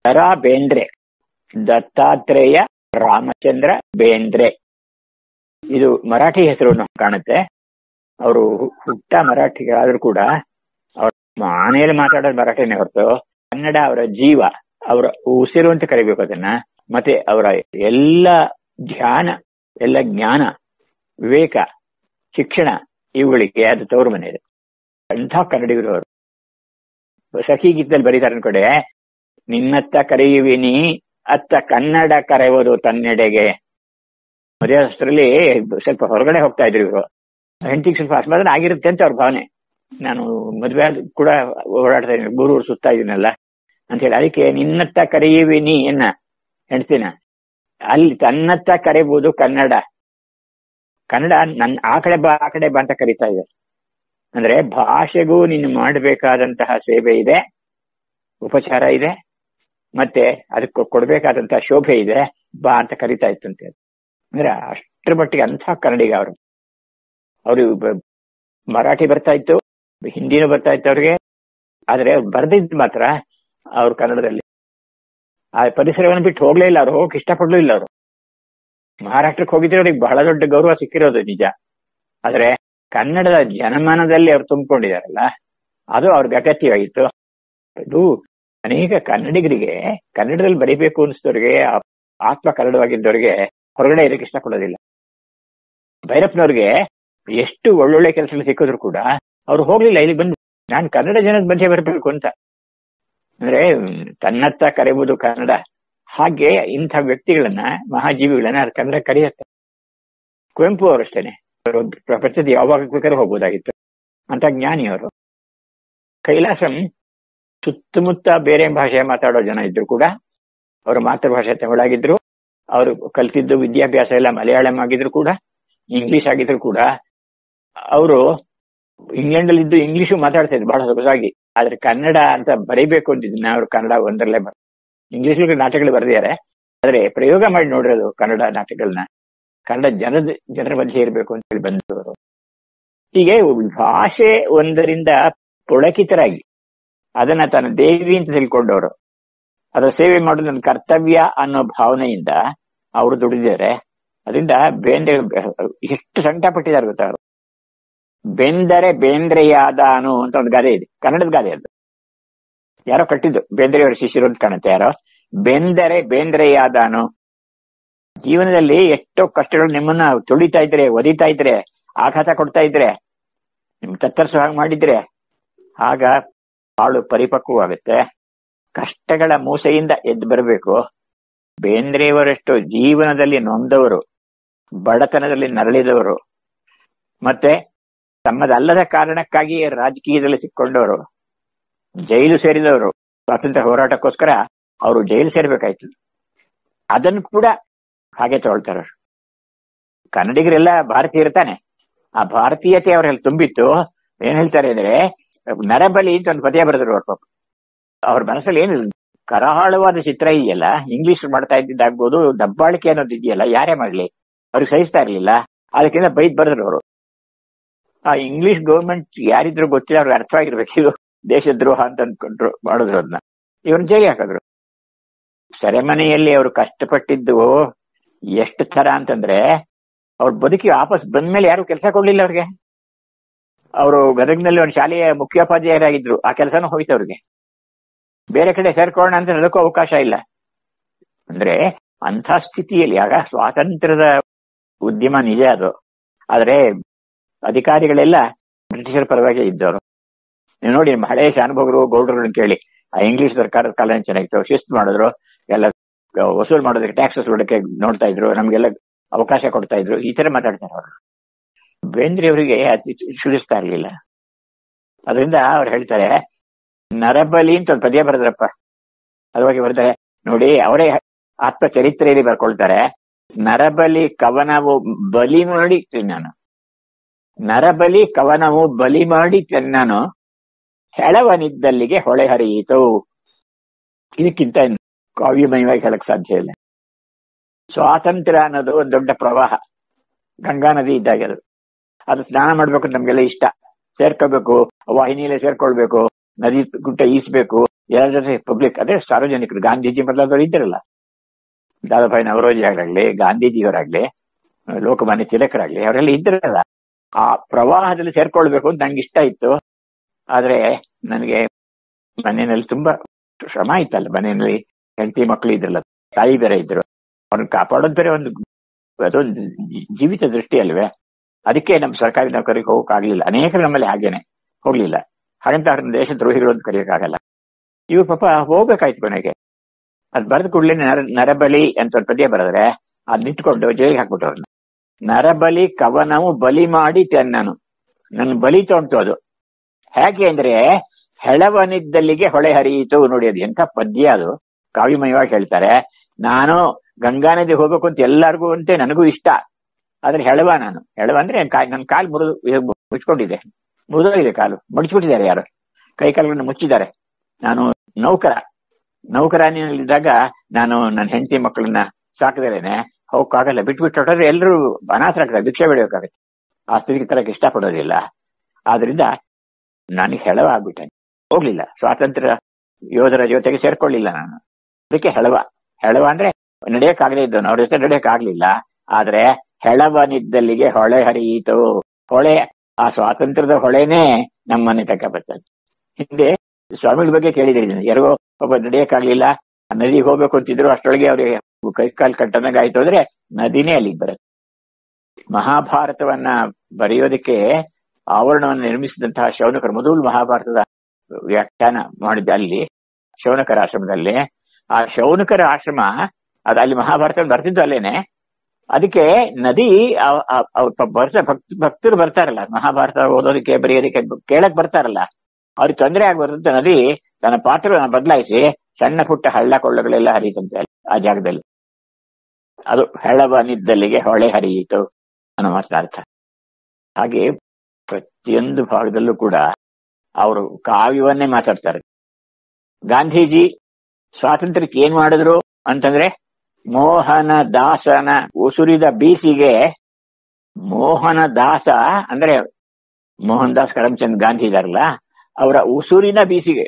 ರಾ ಬೇಂದ್ರೆ ದತ್ತಾತ್ರೇಯ ರಾಮಚಂದ್ರ ಬೇಂದ್ರೆ ಇದು ಮರಾಠಿ ಹೆಸರು ನಮ್ಗೆ ಕಾಣುತ್ತೆ ಅವರು ಹುಟ್ಟ ಮರಾಠಿಗಳಾದ್ರೂ ಕೂಡ ಅವ್ರ ಮನೆಯಲ್ಲಿ ಮಾತಾಡೋದು ಮರಾಠಿನೇ ಹೊರತು ಕನ್ನಡ ಅವರ ಜೀವ ಅವರ ಉಸಿರು ಅಂತ ಕರಿಬೇಕು ಅದನ್ನ ಮತ್ತೆ ಅವರ ಎಲ್ಲ ಧ್ಯಾನ ಎಲ್ಲ ಜ್ಞಾನ ವಿವೇಕ ಶಿಕ್ಷಣ ಇವುಗಳಿಗೆ ಅದು ತವರು ಮನೆ ಇದೆ ಅಂಥ ಕನ್ನಡಿಗರು ಅವರು ಸಖಿ ಗೀತದಲ್ಲಿ ಬರೀತಾರೆ ಅನ್ಕೊಡೆ ನಿನ್ನತ್ತ ಕರೆಯುವಿನಿ ಅತ್ತ ಕನ್ನಡ ಕರೆಯುವುದು ತನ್ನೆಡೆಗೆ ಮದುವೆ ಅಷ್ಟರಲ್ಲಿ ಸ್ವಲ್ಪ ಹೊರಗಡೆ ಹೋಗ್ತಾ ಇದ್ರು ಇವರು ಹೆಂಡತಿಗೆ ಸ್ವಲ್ಪ ಅಸಮಾಧಾನ ಆಗಿರುತ್ತೆ ಅಂತ ಅವ್ರ ಭಾವನೆ ನಾನು ಮದುವೆ ಆದ್ ಕೂಡ ಓಡಾಡ್ತಾ ಇದ್ದೀನಿ ಮೂರೂರು ಸುತ್ತಾ ಇದೀನಲ್ಲ ಅಂತ ಹೇಳಿ ಅದಕ್ಕೆ ನಿನ್ನತ್ತ ಕರೆಯುವಿನಿ ಎನ್ನ ಹೆಂಡ್ತಿನ ಅಲ್ಲಿ ತನ್ನತ್ತ ಕರೆಯುವುದು ಕನ್ನಡ ಕನ್ನಡ ನನ್ ಆ ಕಡೆ ಬಾ ಆ ಕಡೆ ಬಾ ಅಂತ ಕರೀತಾ ಇದೆ ಅಂದ್ರೆ ಭಾಷೆಗೂ ನೀನು ಮಾಡಬೇಕಾದಂತಹ ಸೇವೆ ಇದೆ ಉಪಚಾರ ಇದೆ ಮತ್ತೆ ಅದಕ್ಕೆ ಕೊಡ್ಬೇಕಾದಂತಹ ಶೋಭೆ ಇದೆ ಬಾ ಅಂತ ಕರಿತಾ ಇತ್ತಂತೆ ಅಂದ್ರೆ ಅಷ್ಟರ ಮಟ್ಟಿಗೆ ಅಂಥ ಕನ್ನಡಿಗ ಅವರು ಅವರು ಮರಾಠಿ ಬರ್ತಾ ಇತ್ತು ಹಿಂದಿನೂ ಬರ್ತಾ ಇತ್ತು ಅವ್ರಿಗೆ ಆದ್ರೆ ಬರ್ದಿದ್ ಮಾತ್ರ ಅವ್ರು ಕನ್ನಡದಲ್ಲಿ ಆ ಪರಿಸರವನ್ನು ಬಿಟ್ಟು ಹೋಗ್ಲೇ ಇಲ್ಲ ಅವ್ರು ಹೋಗಕ್ ಇಷ್ಟಪಡ್ಲೂ ಇಲ್ಲ ಅವರು ಮಹಾರಾಷ್ಟ್ರಕ್ಕೆ ಹೋಗಿದ್ರೆ ಅವ್ರಿಗೆ ಬಹಳ ದೊಡ್ಡ ಗೌರವ ಸಿಕ್ಕಿರೋದು ನಿಜ ಆದ್ರೆ ಕನ್ನಡದ ಜನಮಾನದಲ್ಲಿ ಅವ್ರು ತುಂಬಿಕೊಂಡಿದಾರಲ್ಲ ಅದು ಅವ್ರಿಗೆ ಅಗತ್ಯವಾಗಿತ್ತು ಅದು ಅನೇಕ ಕನ್ನಡಿಗರಿಗೆ ಕನ್ನಡದಲ್ಲಿ ಬರೀಬೇಕು ಅನಿಸಿದವ್ರಿಗೆ ಆತ್ಮ ಕನ್ನಡವಾಗಿದ್ದವ್ರಿಗೆ ಹೊರಗಡೆ ಇರಕ್ಕೆ ಇಷ್ಟಪಡೋದಿಲ್ಲ ಭೈರಪ್ಪನವ್ರಿಗೆ ಎಷ್ಟು ಒಳ್ಳೊಳ್ಳೆ ಕೆಲಸಗಳು ಸಿಕ್ಕಿದ್ರು ಕೂಡ ಅವ್ರು ಹೋಗ್ಲಿಲ್ಲ ಇಲ್ಲಿ ಬಂದು ನಾನು ಕನ್ನಡ ಜನದ ಮಧ್ಯೆ ಬರಬೇಕು ಅಂತ ಅಂದ್ರೆ ತನ್ನತ್ತ ಕರೆಯುವುದು ಕನ್ನಡ ಹಾಗೆ ಇಂಥ ವ್ಯಕ್ತಿಗಳನ್ನ ಮಹಾಜೀವಿಗಳನ್ನ ಅದು ಕನ್ನಡ ಕರೆಯುತ್ತೆ ಕುವೆಂಪು ಅವರಷ್ಟೇನೆ ಅವರು ಪ್ರಪಂಚದ ಯಾವಾಗ ಬೇಕಾದ್ರೂ ಹೋಗ್ಬೋದಾಗಿತ್ತು ಅಂತ ಜ್ಞಾನಿ ಅವರು ಕೈಲಾಸಂ ಸುತ್ತಮುತ್ತ ಬೇರೆ ಭಾಷೆ ಮಾತಾಡೋ ಜನ ಇದ್ರು ಕೂಡ ಅವರ ಮಾತೃಭಾಷೆ ತಮಿಳಾಗಿದ್ರು ಅವರು ಕಲ್ತಿದ್ದು ವಿದ್ಯಾಭ್ಯಾಸ ಎಲ್ಲ ಮಲಯಾಳಂ ಆಗಿದ್ರು ಕೂಡ ಇಂಗ್ಲಿಷ್ ಆಗಿದ್ರು ಕೂಡ ಅವರು ಇಂಗ್ಲೆಂಡ್ ಅಲ್ಲಿ ಇದ್ದು ಇಂಗ್ಲಿಷು ಮಾತಾಡ್ತಾ ಇದ್ರು ಬಹಳ ಸೊಗಸಾಗಿ ಆದ್ರೆ ಕನ್ನಡ ಅಂತ ಬರೀಬೇಕು ಅಂತಿದ್ದನ್ನ ಅವರು ಕನ್ನಡ ಒಂದರಲ್ಲೇ ಬರ್ ಇಂಗ್ಲಿಷ್ ನಾಟಕಗಳು ಬರೆದಿದ್ದಾರೆ ಆದ್ರೆ ಪ್ರಯೋಗ ಮಾಡಿ ನೋಡಿರೋದು ಕನ್ನಡ ನಾಟಕಗಳನ್ನ ಕನ್ನಡ ಜನದ ಜನರ ಮಧ್ಯೆ ಇರಬೇಕು ಅಂತ ಹೇಳಿ ಬಂದವರು ಹೀಗೆ ಭಾಷೆ ಒಂದರಿಂದ ಪುಳಕಿತರಾಗಿ ಅದನ್ನ ತನ್ನ ದೇವಿ ಅಂತ ತಿಳ್ಕೊಂಡವರು ಅದರ ಸೇವೆ ಮಾಡೋದು ನನ್ನ ಕರ್ತವ್ಯ ಅನ್ನೋ ಭಾವನೆಯಿಂದ ಅವರು ದುಡಿದಿದ್ದಾರೆ ಅದರಿಂದ ಬೇಂದ್ರೆ ಎಷ್ಟು ಸಂಕಟ ಪಟ್ಟಿದ್ದಾರೆ ಗೊತ್ತಾ ಅವರು ಬೆಂದರೆ ಬೇಂದ್ರೆಯಾದಾನು ಅಂತ ಒಂದು ಗಾದೆ ಇದೆ ಕನ್ನಡದ ಗಾದೆ ಅದು ಯಾರೋ ಕಟ್ಟಿದ್ದು ಬೇಂದ್ರೆಯವರ ಶಿಷ್ಯರು ಅಂತ ಕಾಣುತ್ತೆ ಯಾರೋ ಬೆಂದರೆ ಬೇಂದ್ರೆಯಾದಾನು ಜೀವನದಲ್ಲಿ ಎಷ್ಟೋ ಕಷ್ಟಗಳು ನಿಮ್ಮನ್ನ ತುಳಿತಾ ಇದ್ರೆ ಒದಿತಾ ಇದ್ರೆ ಆಘಾತ ಕೊಡ್ತಾ ಇದ್ರೆ ನಿಮ್ ತತ್ತರಿಸೋ ಹಾಗೆ ಮಾಡಿದ್ರೆ ಆಗ ಬಾಳು ಪರಿಪಕ್ವವಾಗುತ್ತೆ ಕಷ್ಟಗಳ ಮೂಸೆಯಿಂದ ಎದ್ದು ಬರಬೇಕು ಬೇಂದ್ರೆಯವರಷ್ಟು ಜೀವನದಲ್ಲಿ ನೊಂದವರು ಬಡತನದಲ್ಲಿ ನರಳಿದವರು ಮತ್ತೆ ತಮ್ಮದಲ್ಲದ ಕಾರಣಕ್ಕಾಗಿ ರಾಜಕೀಯದಲ್ಲಿ ಸಿಕ್ಕೊಂಡವರು ಜೈಲು ಸೇರಿದವರು ಸ್ವಾತಂತ್ರ್ಯ ಹೋರಾಟಕ್ಕೋಸ್ಕರ ಅವರು ಜೈಲು ಸೇರ್ಬೇಕಾಯ್ತು ಅದನ್ನು ಕೂಡ ಹಾಗೆ ತಗೊಳ್ತಾರ ಕನ್ನಡಿಗರೆಲ್ಲ ಭಾರತೀಯರು ತಾನೆ ಆ ಭಾರತೀಯತೆ ಅವರಲ್ಲಿ ತುಂಬಿತ್ತು ಏನ್ ಹೇಳ್ತಾರೆ ಅಂದ್ರೆ ನರಬಲಿ ಅಂತ ಒಂದು ಪದ್ಯ ಬರೆದ್ರು ಅವ್ರ ಪಾಪ ಅವ್ರ ಮನಸ್ಸಲ್ಲಿ ಏನು ಕರಾಳವಾದ ಚಿತ್ರ ಇದೆಯಲ್ಲ ಇಂಗ್ಲಿಷ್ ಮಾಡ್ತಾ ಇದ್ದಿದ್ದಾಗ್ಬೋದು ದಬ್ಬಾಳಿಕೆ ಅನ್ನೋದು ಇದೆಯಲ್ಲ ಯಾರೇ ಮಾಡ್ಲಿ ಅವ್ರಿಗೆ ಸಹಿಸ್ತಾ ಇರ್ಲಿಲ್ಲ ಅದಕ್ಕಿಂತ ಬೈದ್ ಬರೆದ್ರು ಅವರು ಆ ಇಂಗ್ಲಿಷ್ ಗೌರ್ಮೆಂಟ್ ಯಾರಿದ್ರು ಗೊತ್ತಿಲ್ಲ ಅವ್ರಿಗೆ ಅರ್ಥವಾಗಿರ್ಬೇಕು ಇದು ದೇಶದ್ರೋಹ ಅಂತ ಅನ್ಕೊಂಡ್ರು ಮಾಡಿದ್ರು ಅದನ್ನ ಇವ್ರನ್ನ ಜೈಲಿಗೆ ಹಾಕಿದ್ರು ಸೆರೆಮನೆಯಲ್ಲಿ ಅವರು ಕಷ್ಟಪಟ್ಟಿದ್ದು ಎಷ್ಟು ತರ ಅಂತಂದ್ರೆ ಅವ್ರ ಬದುಕಿ ವಾಪಸ್ ಬಂದ್ಮೇಲೆ ಯಾರು ಕೆಲಸ ಕೊಡ್ಲಿಲ್ಲ ಅವ್ರಿಗೆ ಅವರು ಗದಗ್ನಲ್ಲಿ ಒಂದು ಶಾಲೆಯ ಮುಖ್ಯೋಪಾಧ್ಯಾಯರಾಗಿದ್ರು ಆ ಕೆಲಸನೂ ಹೋಯ್ತು ಅವ್ರಿಗೆ ಬೇರೆ ಕಡೆ ಸೇರ್ಕೊಳ್ಳೋಣ ಅಂತ ಅದಕ್ಕೂ ಅವಕಾಶ ಇಲ್ಲ ಅಂದ್ರೆ ಅಂಥ ಸ್ಥಿತಿಯಲ್ಲಿ ಆಗ ಸ್ವಾತಂತ್ರ್ಯದ ಉದ್ಯಮ ನಿಜ ಅದು ಆದ್ರೆ ಅಧಿಕಾರಿಗಳೆಲ್ಲ ಬ್ರಿಟಿಷರ ಪರವಾಗಿ ಇದ್ದವರು ನೀವು ನೋಡಿ ನಿಮ್ಮ ಹಳೆಯ ಶಾನುಭೋಗರು ಗೌಡ್ರನ್ನ ಕೇಳಿ ಆ ಇಂಗ್ಲಿಷ್ ಸರ್ಕಾರದ ಕಾಲ ಚೆನ್ನಾಗಿತ್ತು ಶಿಸ್ತು ಮಾಡಿದ್ರು ಎಲ್ಲ ವಸೂಲ್ ಮಾಡೋದಕ್ಕೆ ಟ್ಯಾಕ್ಸ್ ವಸೂಲಕ್ಕೆ ನೋಡ್ತಾ ಇದ್ರು ನಮ್ಗೆಲ್ಲ ಅವಕಾಶ ಕೊಡ್ತಾ ಇದ್ರು ಈ ತರ ಮಾತಾಡ್ತಾರೆ ಅವರು ಬೇಂದ್ರೆ ಅವರಿಗೆ ಶುರಿಸ್ತಾ ಇರ್ಲಿಲ್ಲ ಅದರಿಂದ ಅವ್ರು ಹೇಳ್ತಾರೆ ನರಬಲಿ ಅಂತ ಒಂದು ಪದ್ಯ ಬರೆದ್ರಪ್ಪ ಅದ್ವಾಗಿ ಬರ್ತಾರೆ ನೋಡಿ ಅವರೇ ಆತ್ಮ ಚರಿತ್ರೆಯಲ್ಲಿ ಬರ್ಕೊಳ್ತಾರೆ ನರಬಲಿ ಕವನವು ಬಲಿ ಮಾಡಿ ನಾನು ನರಬಲಿ ಕವನವು ಬಲಿ ಮಾಡಿ ನಾನು ಹೆಳವನಿದ್ದಲ್ಲಿಗೆ ಹೊಳೆ ಹರಿಯಿತು ಇದಕ್ಕಿಂತ ಕಾವ್ಯಮಯವಾಗಿ ಹೇಳಕ್ ಸಾಧ್ಯ ಇಲ್ಲ ಸ್ವಾತಂತ್ರ್ಯ ಅನ್ನೋದು ಒಂದು ದೊಡ್ಡ ಪ್ರವಾಹ ಗಂಗಾ ನದಿ ಇದ್ದಾಗ ಅದು ಅದು ಸ್ನಾನ ಮಾಡ್ಬೇಕು ನಮ್ಗೆಲ್ಲ ಇಷ್ಟ ಸೇರ್ಕೋಬೇಕು ವಾಹಿನಿಯಲ್ಲೇ ಸೇರ್ಕೊಳ್ಬೇಕು ನದಿ ಗುಡ್ಡ ಈಸ್ಬೇಕು ಎಲ್ಲರ ಜೊತೆ ಪಬ್ಲಿಕ್ ಅದೇ ಸಾರ್ವಜನಿಕರು ಗಾಂಧೀಜಿ ಮೊದಲಾದವರು ಇದ್ದಿರಲ್ಲ ದಾದಾಭಾಯಿ ನವರೋಜಿ ಆಗಲಿ ಗಾಂಧೀಜಿಯವರಾಗ್ಲಿ ಲೋಕಮಾನ್ಯ ತಿಲಕರಾಗ್ಲಿ ಅವರೆಲ್ಲ ಇದ್ದಿರಲ್ಲ ಆ ಪ್ರವಾಹದಲ್ಲಿ ಸೇರ್ಕೊಳ್ಬೇಕು ಅಂತ ನಂಗೆ ಇಷ್ಟ ಇತ್ತು ಆದ್ರೆ ನನಗೆ ಮನೆಯಲ್ಲಿ ತುಂಬಾ ಶ್ರಮ ಇತ್ತಲ್ಲ ಮನೆಯಲ್ಲಿ ಹೆಂಡತಿ ಮಕ್ಕಳು ಇದ್ರಲ್ಲ ತಾಯಿ ಬೇರೆ ಇದ್ರು ಅವ್ರನ್ನ ಕಾಪಾಡೋದು ಬೇರೆ ಒಂದು ಅದೊಂದು ಜೀವಿತ ದೃಷ್ಟಿ ಅಲ್ವೇ ಅದಕ್ಕೆ ನಮ್ಮ ಸರ್ಕಾರಿ ನೌಕರಿಗೆ ಹೋಗಕ್ಕಾಗ್ಲಿಲ್ಲ ಅನೇಕರು ನಮ್ಮಲ್ಲಿ ಹಾಗೇನೆ ಹೋಗ್ಲಿಲ್ಲ ಹಾಗಂತ ಅವ್ರನ್ನ ದೇಶ ದ್ರೋಹಿಗಳು ಅಂತ ಕರೆಯೋಕ್ಕಾಗಲ್ಲ ಇವ್ರು ಪಾಪ ಹೋಗ್ಬೇಕಾಯ್ತು ಕೊನೆಗೆ ಅದ್ ಬರೆದ ಕೂಡಲೇ ನರ ನರಬಲಿ ಅಂತ ಒಂದು ಪದ್ಯ ಬರೆದ್ರೆ ಅದ್ ನಿಂತ್ಕೊಂಡು ಜೈಲಿಗೆ ಹಾಕ್ಬಿಟ್ಟು ಅವ್ರನ್ನ ನರಬಲಿ ಕವನವು ಬಲಿ ಮಾಡಿ ತೆನ್ನನು ನನ್ನ ಬಲಿ ತೊಂಟು ಅದು ಹೇಗೆ ಅಂದ್ರೆ ಹೆಳವನಿದ್ದಲ್ಲಿಗೆ ಹೊಳೆ ಹರಿಯಿತು ನೋಡಿ ಅದು ಎಂಥ ಪದ್ಯ ಅದು ಕಾವ್ಯಮಯವಾಗಿ ಹೇಳ್ತಾರೆ ನಾನು ಗಂಗಾ ನದಿ ಹೋಗ್ಬೇಕು ಅಂತ ಎಲ್ಲರಿಗೂ ಅಂತೆ ನನಗೂ ಇಷ್ಟ ಆದ್ರೆ ಹೆಳವ ನಾನು ಹೆಳವ ಅಂದ್ರೆ ನನ್ನ ಕಾಲು ಮುರಿದು ಮುಚ್ಕೊಂಡಿದೆ ಮುರಿದೋಗಿದೆ ಕಾಲು ಮುಡಿಸ್ಬಿಟ್ಟಿದ್ದಾರೆ ಯಾರು ಕೈ ಕಾಲುಗಳನ್ನು ಮುಚ್ಚಿದ್ದಾರೆ ನಾನು ನೌಕರ ನೌಕರಾನಿನಲ್ಲಿದ್ದಾಗ ನಾನು ನನ್ನ ಹೆಂಡತಿ ಮಕ್ಕಳನ್ನ ಸಾಕಿದೇನೆ ಹೋಗಕ್ಕಾಗಲ್ಲ ಬಿಟ್ಬಿಟ್ಟು ಹೊಟ್ಟರೆ ಎಲ್ಲರೂ ಅನಾಥರಾಗ್ತಾರೆ ಭಿಕ್ಷೆ ಬೆಳೆಯೋಕ್ಕಾಗತ್ತೆ ಆ ಸ್ಥಿತಿಗೆ ತರಕ್ಕೆ ಇಷ್ಟಪಡೋದಿಲ್ಲ ಆದ್ರಿಂದ ನನಗೆ ಹೆಳವ ಆಗ್ಬಿಟ್ಟೆ ಹೋಗ್ಲಿಲ್ಲ ಸ್ವಾತಂತ್ರ್ಯ ಯೋಧರ ಜೊತೆಗೆ ಸೇರ್ಕೊಳ್ಳಿಲ್ಲ ನಾನು ಅದಕ್ಕೆ ಹೆಳವ ಹೆಳವ ಅಂದ್ರೆ ನಡೆಯಕ್ಕಾಗದೇ ಇದ್ದವನು ಅವ್ರ ಜೊತೆ ನಡೆಯಕ್ಕಾಗ್ಲಿಲ್ಲ ಆದ್ರೆ ಹೆಳವನಿದ್ದಲ್ಲಿಗೆ ಹೊಳೆ ಹರಿಯಿತು ಹೊಳೆ ಆ ಸ್ವಾತಂತ್ರ್ಯದ ಹೊಳೆನೇ ನಮ್ಮನೆ ತಕ್ಕ ಬರ್ತದೆ ಹಿಂದೆ ಸ್ವಾಮಿಗಳ ಬಗ್ಗೆ ಕೇಳಿದ್ದೀನಿ ಯಾರಿಗೋ ಒಬ್ಬ ನಡೆಯಕ್ಕಾಗ್ಲಿಲ್ಲ ನದಿಗೆ ಹೋಗ್ಬೇಕು ಅಂತಿದ್ರು ಅಷ್ಟೊಳಗೆ ಅವ್ರಿಗೆ ಕೈ ಕಾಲು ಕಟ್ಟದಂಗ ಆಯ್ತು ಅಂದ್ರೆ ನದಿನೇ ಅಲ್ಲಿಗೆ ಬರುತ್ತೆ ಮಹಾಭಾರತವನ್ನ ಬರೆಯೋದಕ್ಕೆ ಆವರಣವನ್ನು ನಿರ್ಮಿಸಿದಂತಹ ಶೌನಕರು ಮೊದಲು ಮಹಾಭಾರತದ ವ್ಯಾಖ್ಯಾನ ಮಾಡಿದ್ದ ಅಲ್ಲಿ ಶೌನಕರ ಆಶ್ರಮದಲ್ಲಿ ಆ ಶೌನಕರ ಆಶ್ರಮ ಅದು ಅಲ್ಲಿ ಮಹಾಭಾರತ ಬರ್ತಿದ್ದು ಅಲ್ಲೇನೆ ಅದಕ್ಕೆ ನದಿ ಬರ್ತ ಭಕ್ತ ಭಕ್ತರು ಬರ್ತಾರಲ್ಲ ಮಹಾಭಾರತ ಓದೋದಕ್ಕೆ ಬರೆಯೋದಕ್ಕೆ ಕೇಳಕ್ ಬರ್ತಾರಲ್ಲ ಅವ್ರಿಗೆ ತೊಂದರೆ ಆಗ್ಬಾರ್ದಂತ ನದಿ ತನ್ನ ಪಾತ್ರವನ್ನು ಬದಲಾಯಿಸಿ ಸಣ್ಣ ಪುಟ್ಟ ಹಳ್ಳ ಕೊಳ್ಳಗಳೆಲ್ಲ ಹರಿಯುತ್ತಂತೆ ಆ ಜಾಗದಲ್ಲಿ ಅದು ಹೆಳವನಿದ್ದಲ್ಲಿಗೆ ಹೊಳೆ ಹರಿಯಿತು ಅನ್ನೋ ಅರ್ಥ ಹಾಗೆ ಪ್ರತಿಯೊಂದು ಭಾಗದಲ್ಲೂ ಕೂಡ ಅವರು ಕಾವ್ಯವನ್ನೇ ಮಾತಾಡ್ತಾರೆ ಗಾಂಧೀಜಿ ಸ್ವಾತಂತ್ರ್ಯಕ್ಕೆ ಏನ್ ಮಾಡಿದ್ರು ಅಂತಂದ್ರೆ ಮೋಹನ ದಾಸನ ಉಸುರಿದ ಬೀಸಿಗೆ ಮೋಹನ ದಾಸ ಅಂದ್ರೆ ಮೋಹನ್ ದಾಸ್ ಕರಮ್ಚಂದ್ ಗಾಂಧಿ ಇದಾರಲ್ಲ ಅವರ ಉಸುರಿನ ಬೀಸಿಗೆ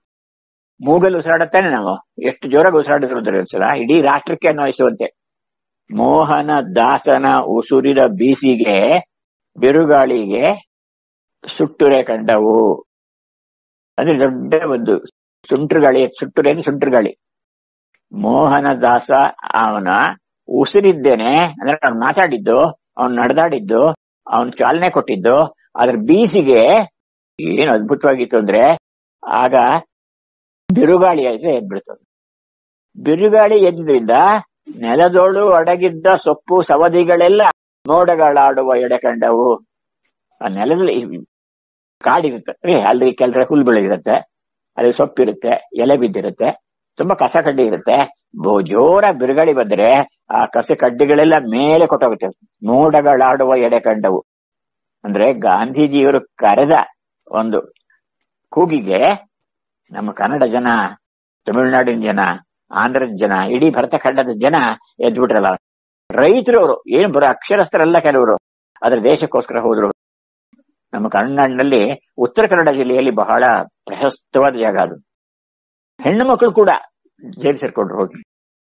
ಮೂಗಲ್ ಉಸಿರಾಡುತ್ತಾನೆ ನಾವು ಎಷ್ಟು ಜೋರಾಗಿ ಉಸಿರಾಡಿದ್ರು ಒಂದ್ಸಲ ಇಡೀ ರಾಷ್ಟ್ರಕ್ಕೆ ಅನ್ವಯಿಸುವಂತೆ ಮೋಹನ ದಾಸನ ಉಸುರಿದ ಬೀಸಿಗೆ ಬಿರುಗಾಳಿಗೆ ಸುಟ್ಟುರೆ ಕಂಡವು ಅಂದ್ರೆ ದೊಡ್ಡ ಒಂದು ಸುಂಟ್ರು ಗಾಳಿ ಸುಟ್ಟುರೆ ಅಂದ್ರೆ ಸುಂಟ್ರು ಗಾಳಿ ಮೋಹನ ದಾಸ ಅವನ ಉಸಿರಿದ್ದೇನೆ ಅಂದ್ರೆ ಅವ್ನು ಮಾತಾಡಿದ್ದು ಅವ್ನು ನಡೆದಾಡಿದ್ದು ಅವನ್ ಚಾಲನೆ ಕೊಟ್ಟಿದ್ದು ಅದ್ರ ಬೀಸಿಗೆ ಏನು ಅದ್ಭುತವಾಗಿತ್ತು ಅಂದ್ರೆ ಆಗ ಬಿರುಗಾಳಿ ಆಯ್ತು ಎದ್ಬಿಡ್ತದೆ ಬಿರುಗಾಳಿ ಎದ್ದ್ರಿಂದ ನೆಲದೋಳು ಅಡಗಿದ್ದ ಸೊಪ್ಪು ಸವದಿಗಳೆಲ್ಲ ಮೋಡಗಳಾಡುವ ಎಡೆ ಕಂಡವು ಆ ನೆಲದಲ್ಲಿ ಕಾಡಿರುತ್ತೆ ಅಲ್ಲಿ ಕೆಲರ ಹುಲ್ ಬೆಳೆದಿರುತ್ತೆ ಅಲ್ಲಿ ಸೊಪ್ಪಿರುತ್ತೆ ಎಲೆ ಬಿದ್ದಿರುತ್ತೆ ತುಂಬಾ ಕಸ ಕಡ್ಡಿ ಇರುತ್ತೆ ಜೋರ ಬಿರುಗಾಳಿ ಬಂದ್ರೆ ಆ ಕಸ ಕಡ್ಡಿಗಳೆಲ್ಲ ಮೇಲೆ ಕೊಟ್ಟೋಗುತ್ತೆ ಮೋಡಗಳಾಡುವ ಎಡೆ ಕಂಡವು ಅಂದ್ರೆ ಗಾಂಧೀಜಿಯವರು ಕರೆದ ಒಂದು ಕೂಗಿಗೆ ನಮ್ಮ ಕನ್ನಡ ಜನ ತಮಿಳುನಾಡಿನ ಜನ ಆಂಧ್ರದ ಜನ ಇಡೀ ಭರತ ಖಂಡದ ಜನ ಎದ್ಬಿಟ್ರಲ್ಲ ರೈತರು ಅವರು ಏನು ಬರೋ ಅಕ್ಷರಸ್ಥರಲ್ಲ ಕೆಲವರು ಅದ್ರ ದೇಶಕ್ಕೋಸ್ಕರ ಹೋದ್ರು ನಮ್ಮ ಕನ್ನಡಿನಲ್ಲಿ ಉತ್ತರ ಕನ್ನಡ ಜಿಲ್ಲೆಯಲ್ಲಿ ಬಹಳ ಪ್ರಶಸ್ತವಾದ ಜಾಗ ಅದು ಹೆಣ್ಣು ಮಕ್ಕಳು ಕೂಡ ಜೈಲು ಸೇರ್ಕೊಂಡ್ರು ಹೋಗಿ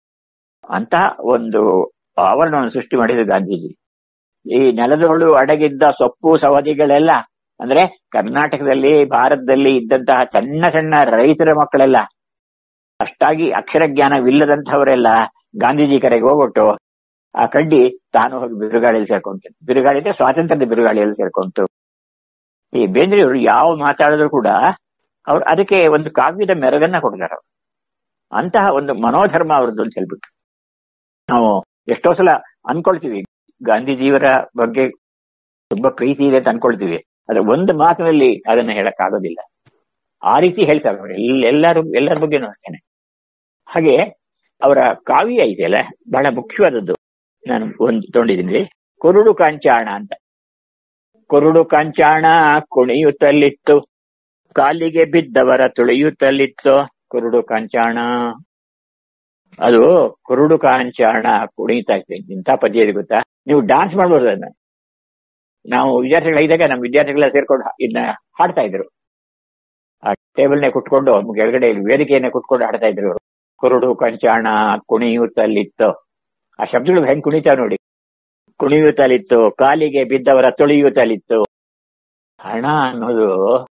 ಅಂತಹ ಒಂದು ಆವರಣವನ್ನು ಸೃಷ್ಟಿ ಮಾಡಿದ್ರು ಗಾಂಧೀಜಿ ಈ ನೆಲದೊಳು ಅಡಗಿದ್ದ ಸೊಪ್ಪು ಸವದಿಗಳೆಲ್ಲ ಅಂದ್ರೆ ಕರ್ನಾಟಕದಲ್ಲಿ ಭಾರತದಲ್ಲಿ ಇದ್ದಂತಹ ಸಣ್ಣ ಸಣ್ಣ ರೈತರ ಮಕ್ಕಳೆಲ್ಲ ಅಷ್ಟಾಗಿ ಅಕ್ಷರ ಜ್ಞಾನವಿಲ್ಲದಂತಹವರೆಲ್ಲ ಗಾಂಧೀಜಿ ಕರೆಗೆ ಹೋಗ್ಬಿಟ್ಟು ಆ ಕಡ್ಡಿ ತಾನು ಹೋಗಿ ಬಿರುಗಾಳಿಯಲ್ಲಿ ಸೇರ್ಕೊಂತ ಬಿರುಗಾಳಿ ಅಂದ್ರೆ ಸ್ವಾತಂತ್ರ್ಯದ ಬಿರುಗಾಳಿಯಲ್ಲಿ ಸೇರ್ಕೊಂತು ಈ ಬೇಂದ್ರೆಯವರು ಯಾವ ಮಾತಾಡಿದ್ರು ಕೂಡ ಅವ್ರು ಅದಕ್ಕೆ ಒಂದು ಕಾವ್ಯದ ಮೆರಗನ್ನ ಕೊಡ್ತಾರೆ ಅಂತಹ ಒಂದು ಮನೋಧರ್ಮ ಅವ್ರದ್ದು ಅಂತ ಹೇಳ್ಬಿಟ್ಟು ನಾವು ಎಷ್ಟೋ ಸಲ ಅನ್ಕೊಳ್ತೀವಿ ಗಾಂಧೀಜಿಯವರ ಬಗ್ಗೆ ತುಂಬಾ ಪ್ರೀತಿ ಇದೆ ಅಂತ ಅನ್ಕೊಳ್ತೀವಿ ಆದ್ರೆ ಒಂದು ಮಾತಿನಲ್ಲಿ ಅದನ್ನ ಹೇಳಕ್ ಆಗೋದಿಲ್ಲ ಆ ರೀತಿ ಹೇಳ್ತಾರೆ ಅವರು ಎಲ್ಲರೂ ಎಲ್ಲರ ಬಗ್ಗೆನೂ ಅಷ್ಟೇನೆ ಹಾಗೆ ಅವರ ಕಾವ್ಯ ಇದೆಯಲ್ಲ ಬಹಳ ಮುಖ್ಯವಾದದ್ದು ನಾನು ಒಂದು ತಗೊಂಡಿದ್ದೀನಿ ಕುರುಡು ಕಾಂಚಾಣ ಅಂತ ಕುರುಡು ಕಾಂಚಾಣ ಕುಣಿಯುತ್ತಲಿತ್ತು ಕಾಲಿಗೆ ಬಿದ್ದವರ ತುಳಿಯುತ್ತಲಿತ್ತು ಕುರುಡು ಕಾಂಚಾಣ ಅದು ಕುರುಡು ಕಾಂಚಾಣ ಕುಣಿತಾ ಇತ್ತು ಇಂಥ ಪದ್ಯ ಇದೆ ಗೊತ್ತಾ ನೀವು ಡಾನ್ಸ್ ಮಾಡ್ಬೋದು ಅದನ್ನ ನಾವು ವಿದ್ಯಾರ್ಥಿಗಳಿದ್ದಾಗ ನಮ್ಮ ವಿದ್ಯಾರ್ಥಿಗಳೆಲ್ಲ ಸೇರ್ಕೊಂಡು ಇದನ್ನ ಹಾಡ್ತಾ ಇದ್ರು ಆ ಟೇಬಲ್ನೇ ಕುತ್ಕೊಂಡು ಕೆಳಗಡೆ ವೇದಿಕೆಯನ್ನೇ ಕುತ್ಕೊಂಡು ಆಡ್ತಾ ಇದ್ರು ಇವರು ಕುರುಡು ಕಂಚಾಣ ಕುಣಿಯುತ್ತಲಿತ್ತು ಆ ಶಬ್ದಗಳು ಹೆಂಗ್ ಕುಣಿತಾವ್ ನೋಡಿ ಕುಣಿಯುತ್ತಲಿತ್ತು ಕಾಲಿಗೆ ಬಿದ್ದವರ ತುಳಿಯುತ್ತಲಿತ್ತು ಹಣ ಅನ್ನೋದು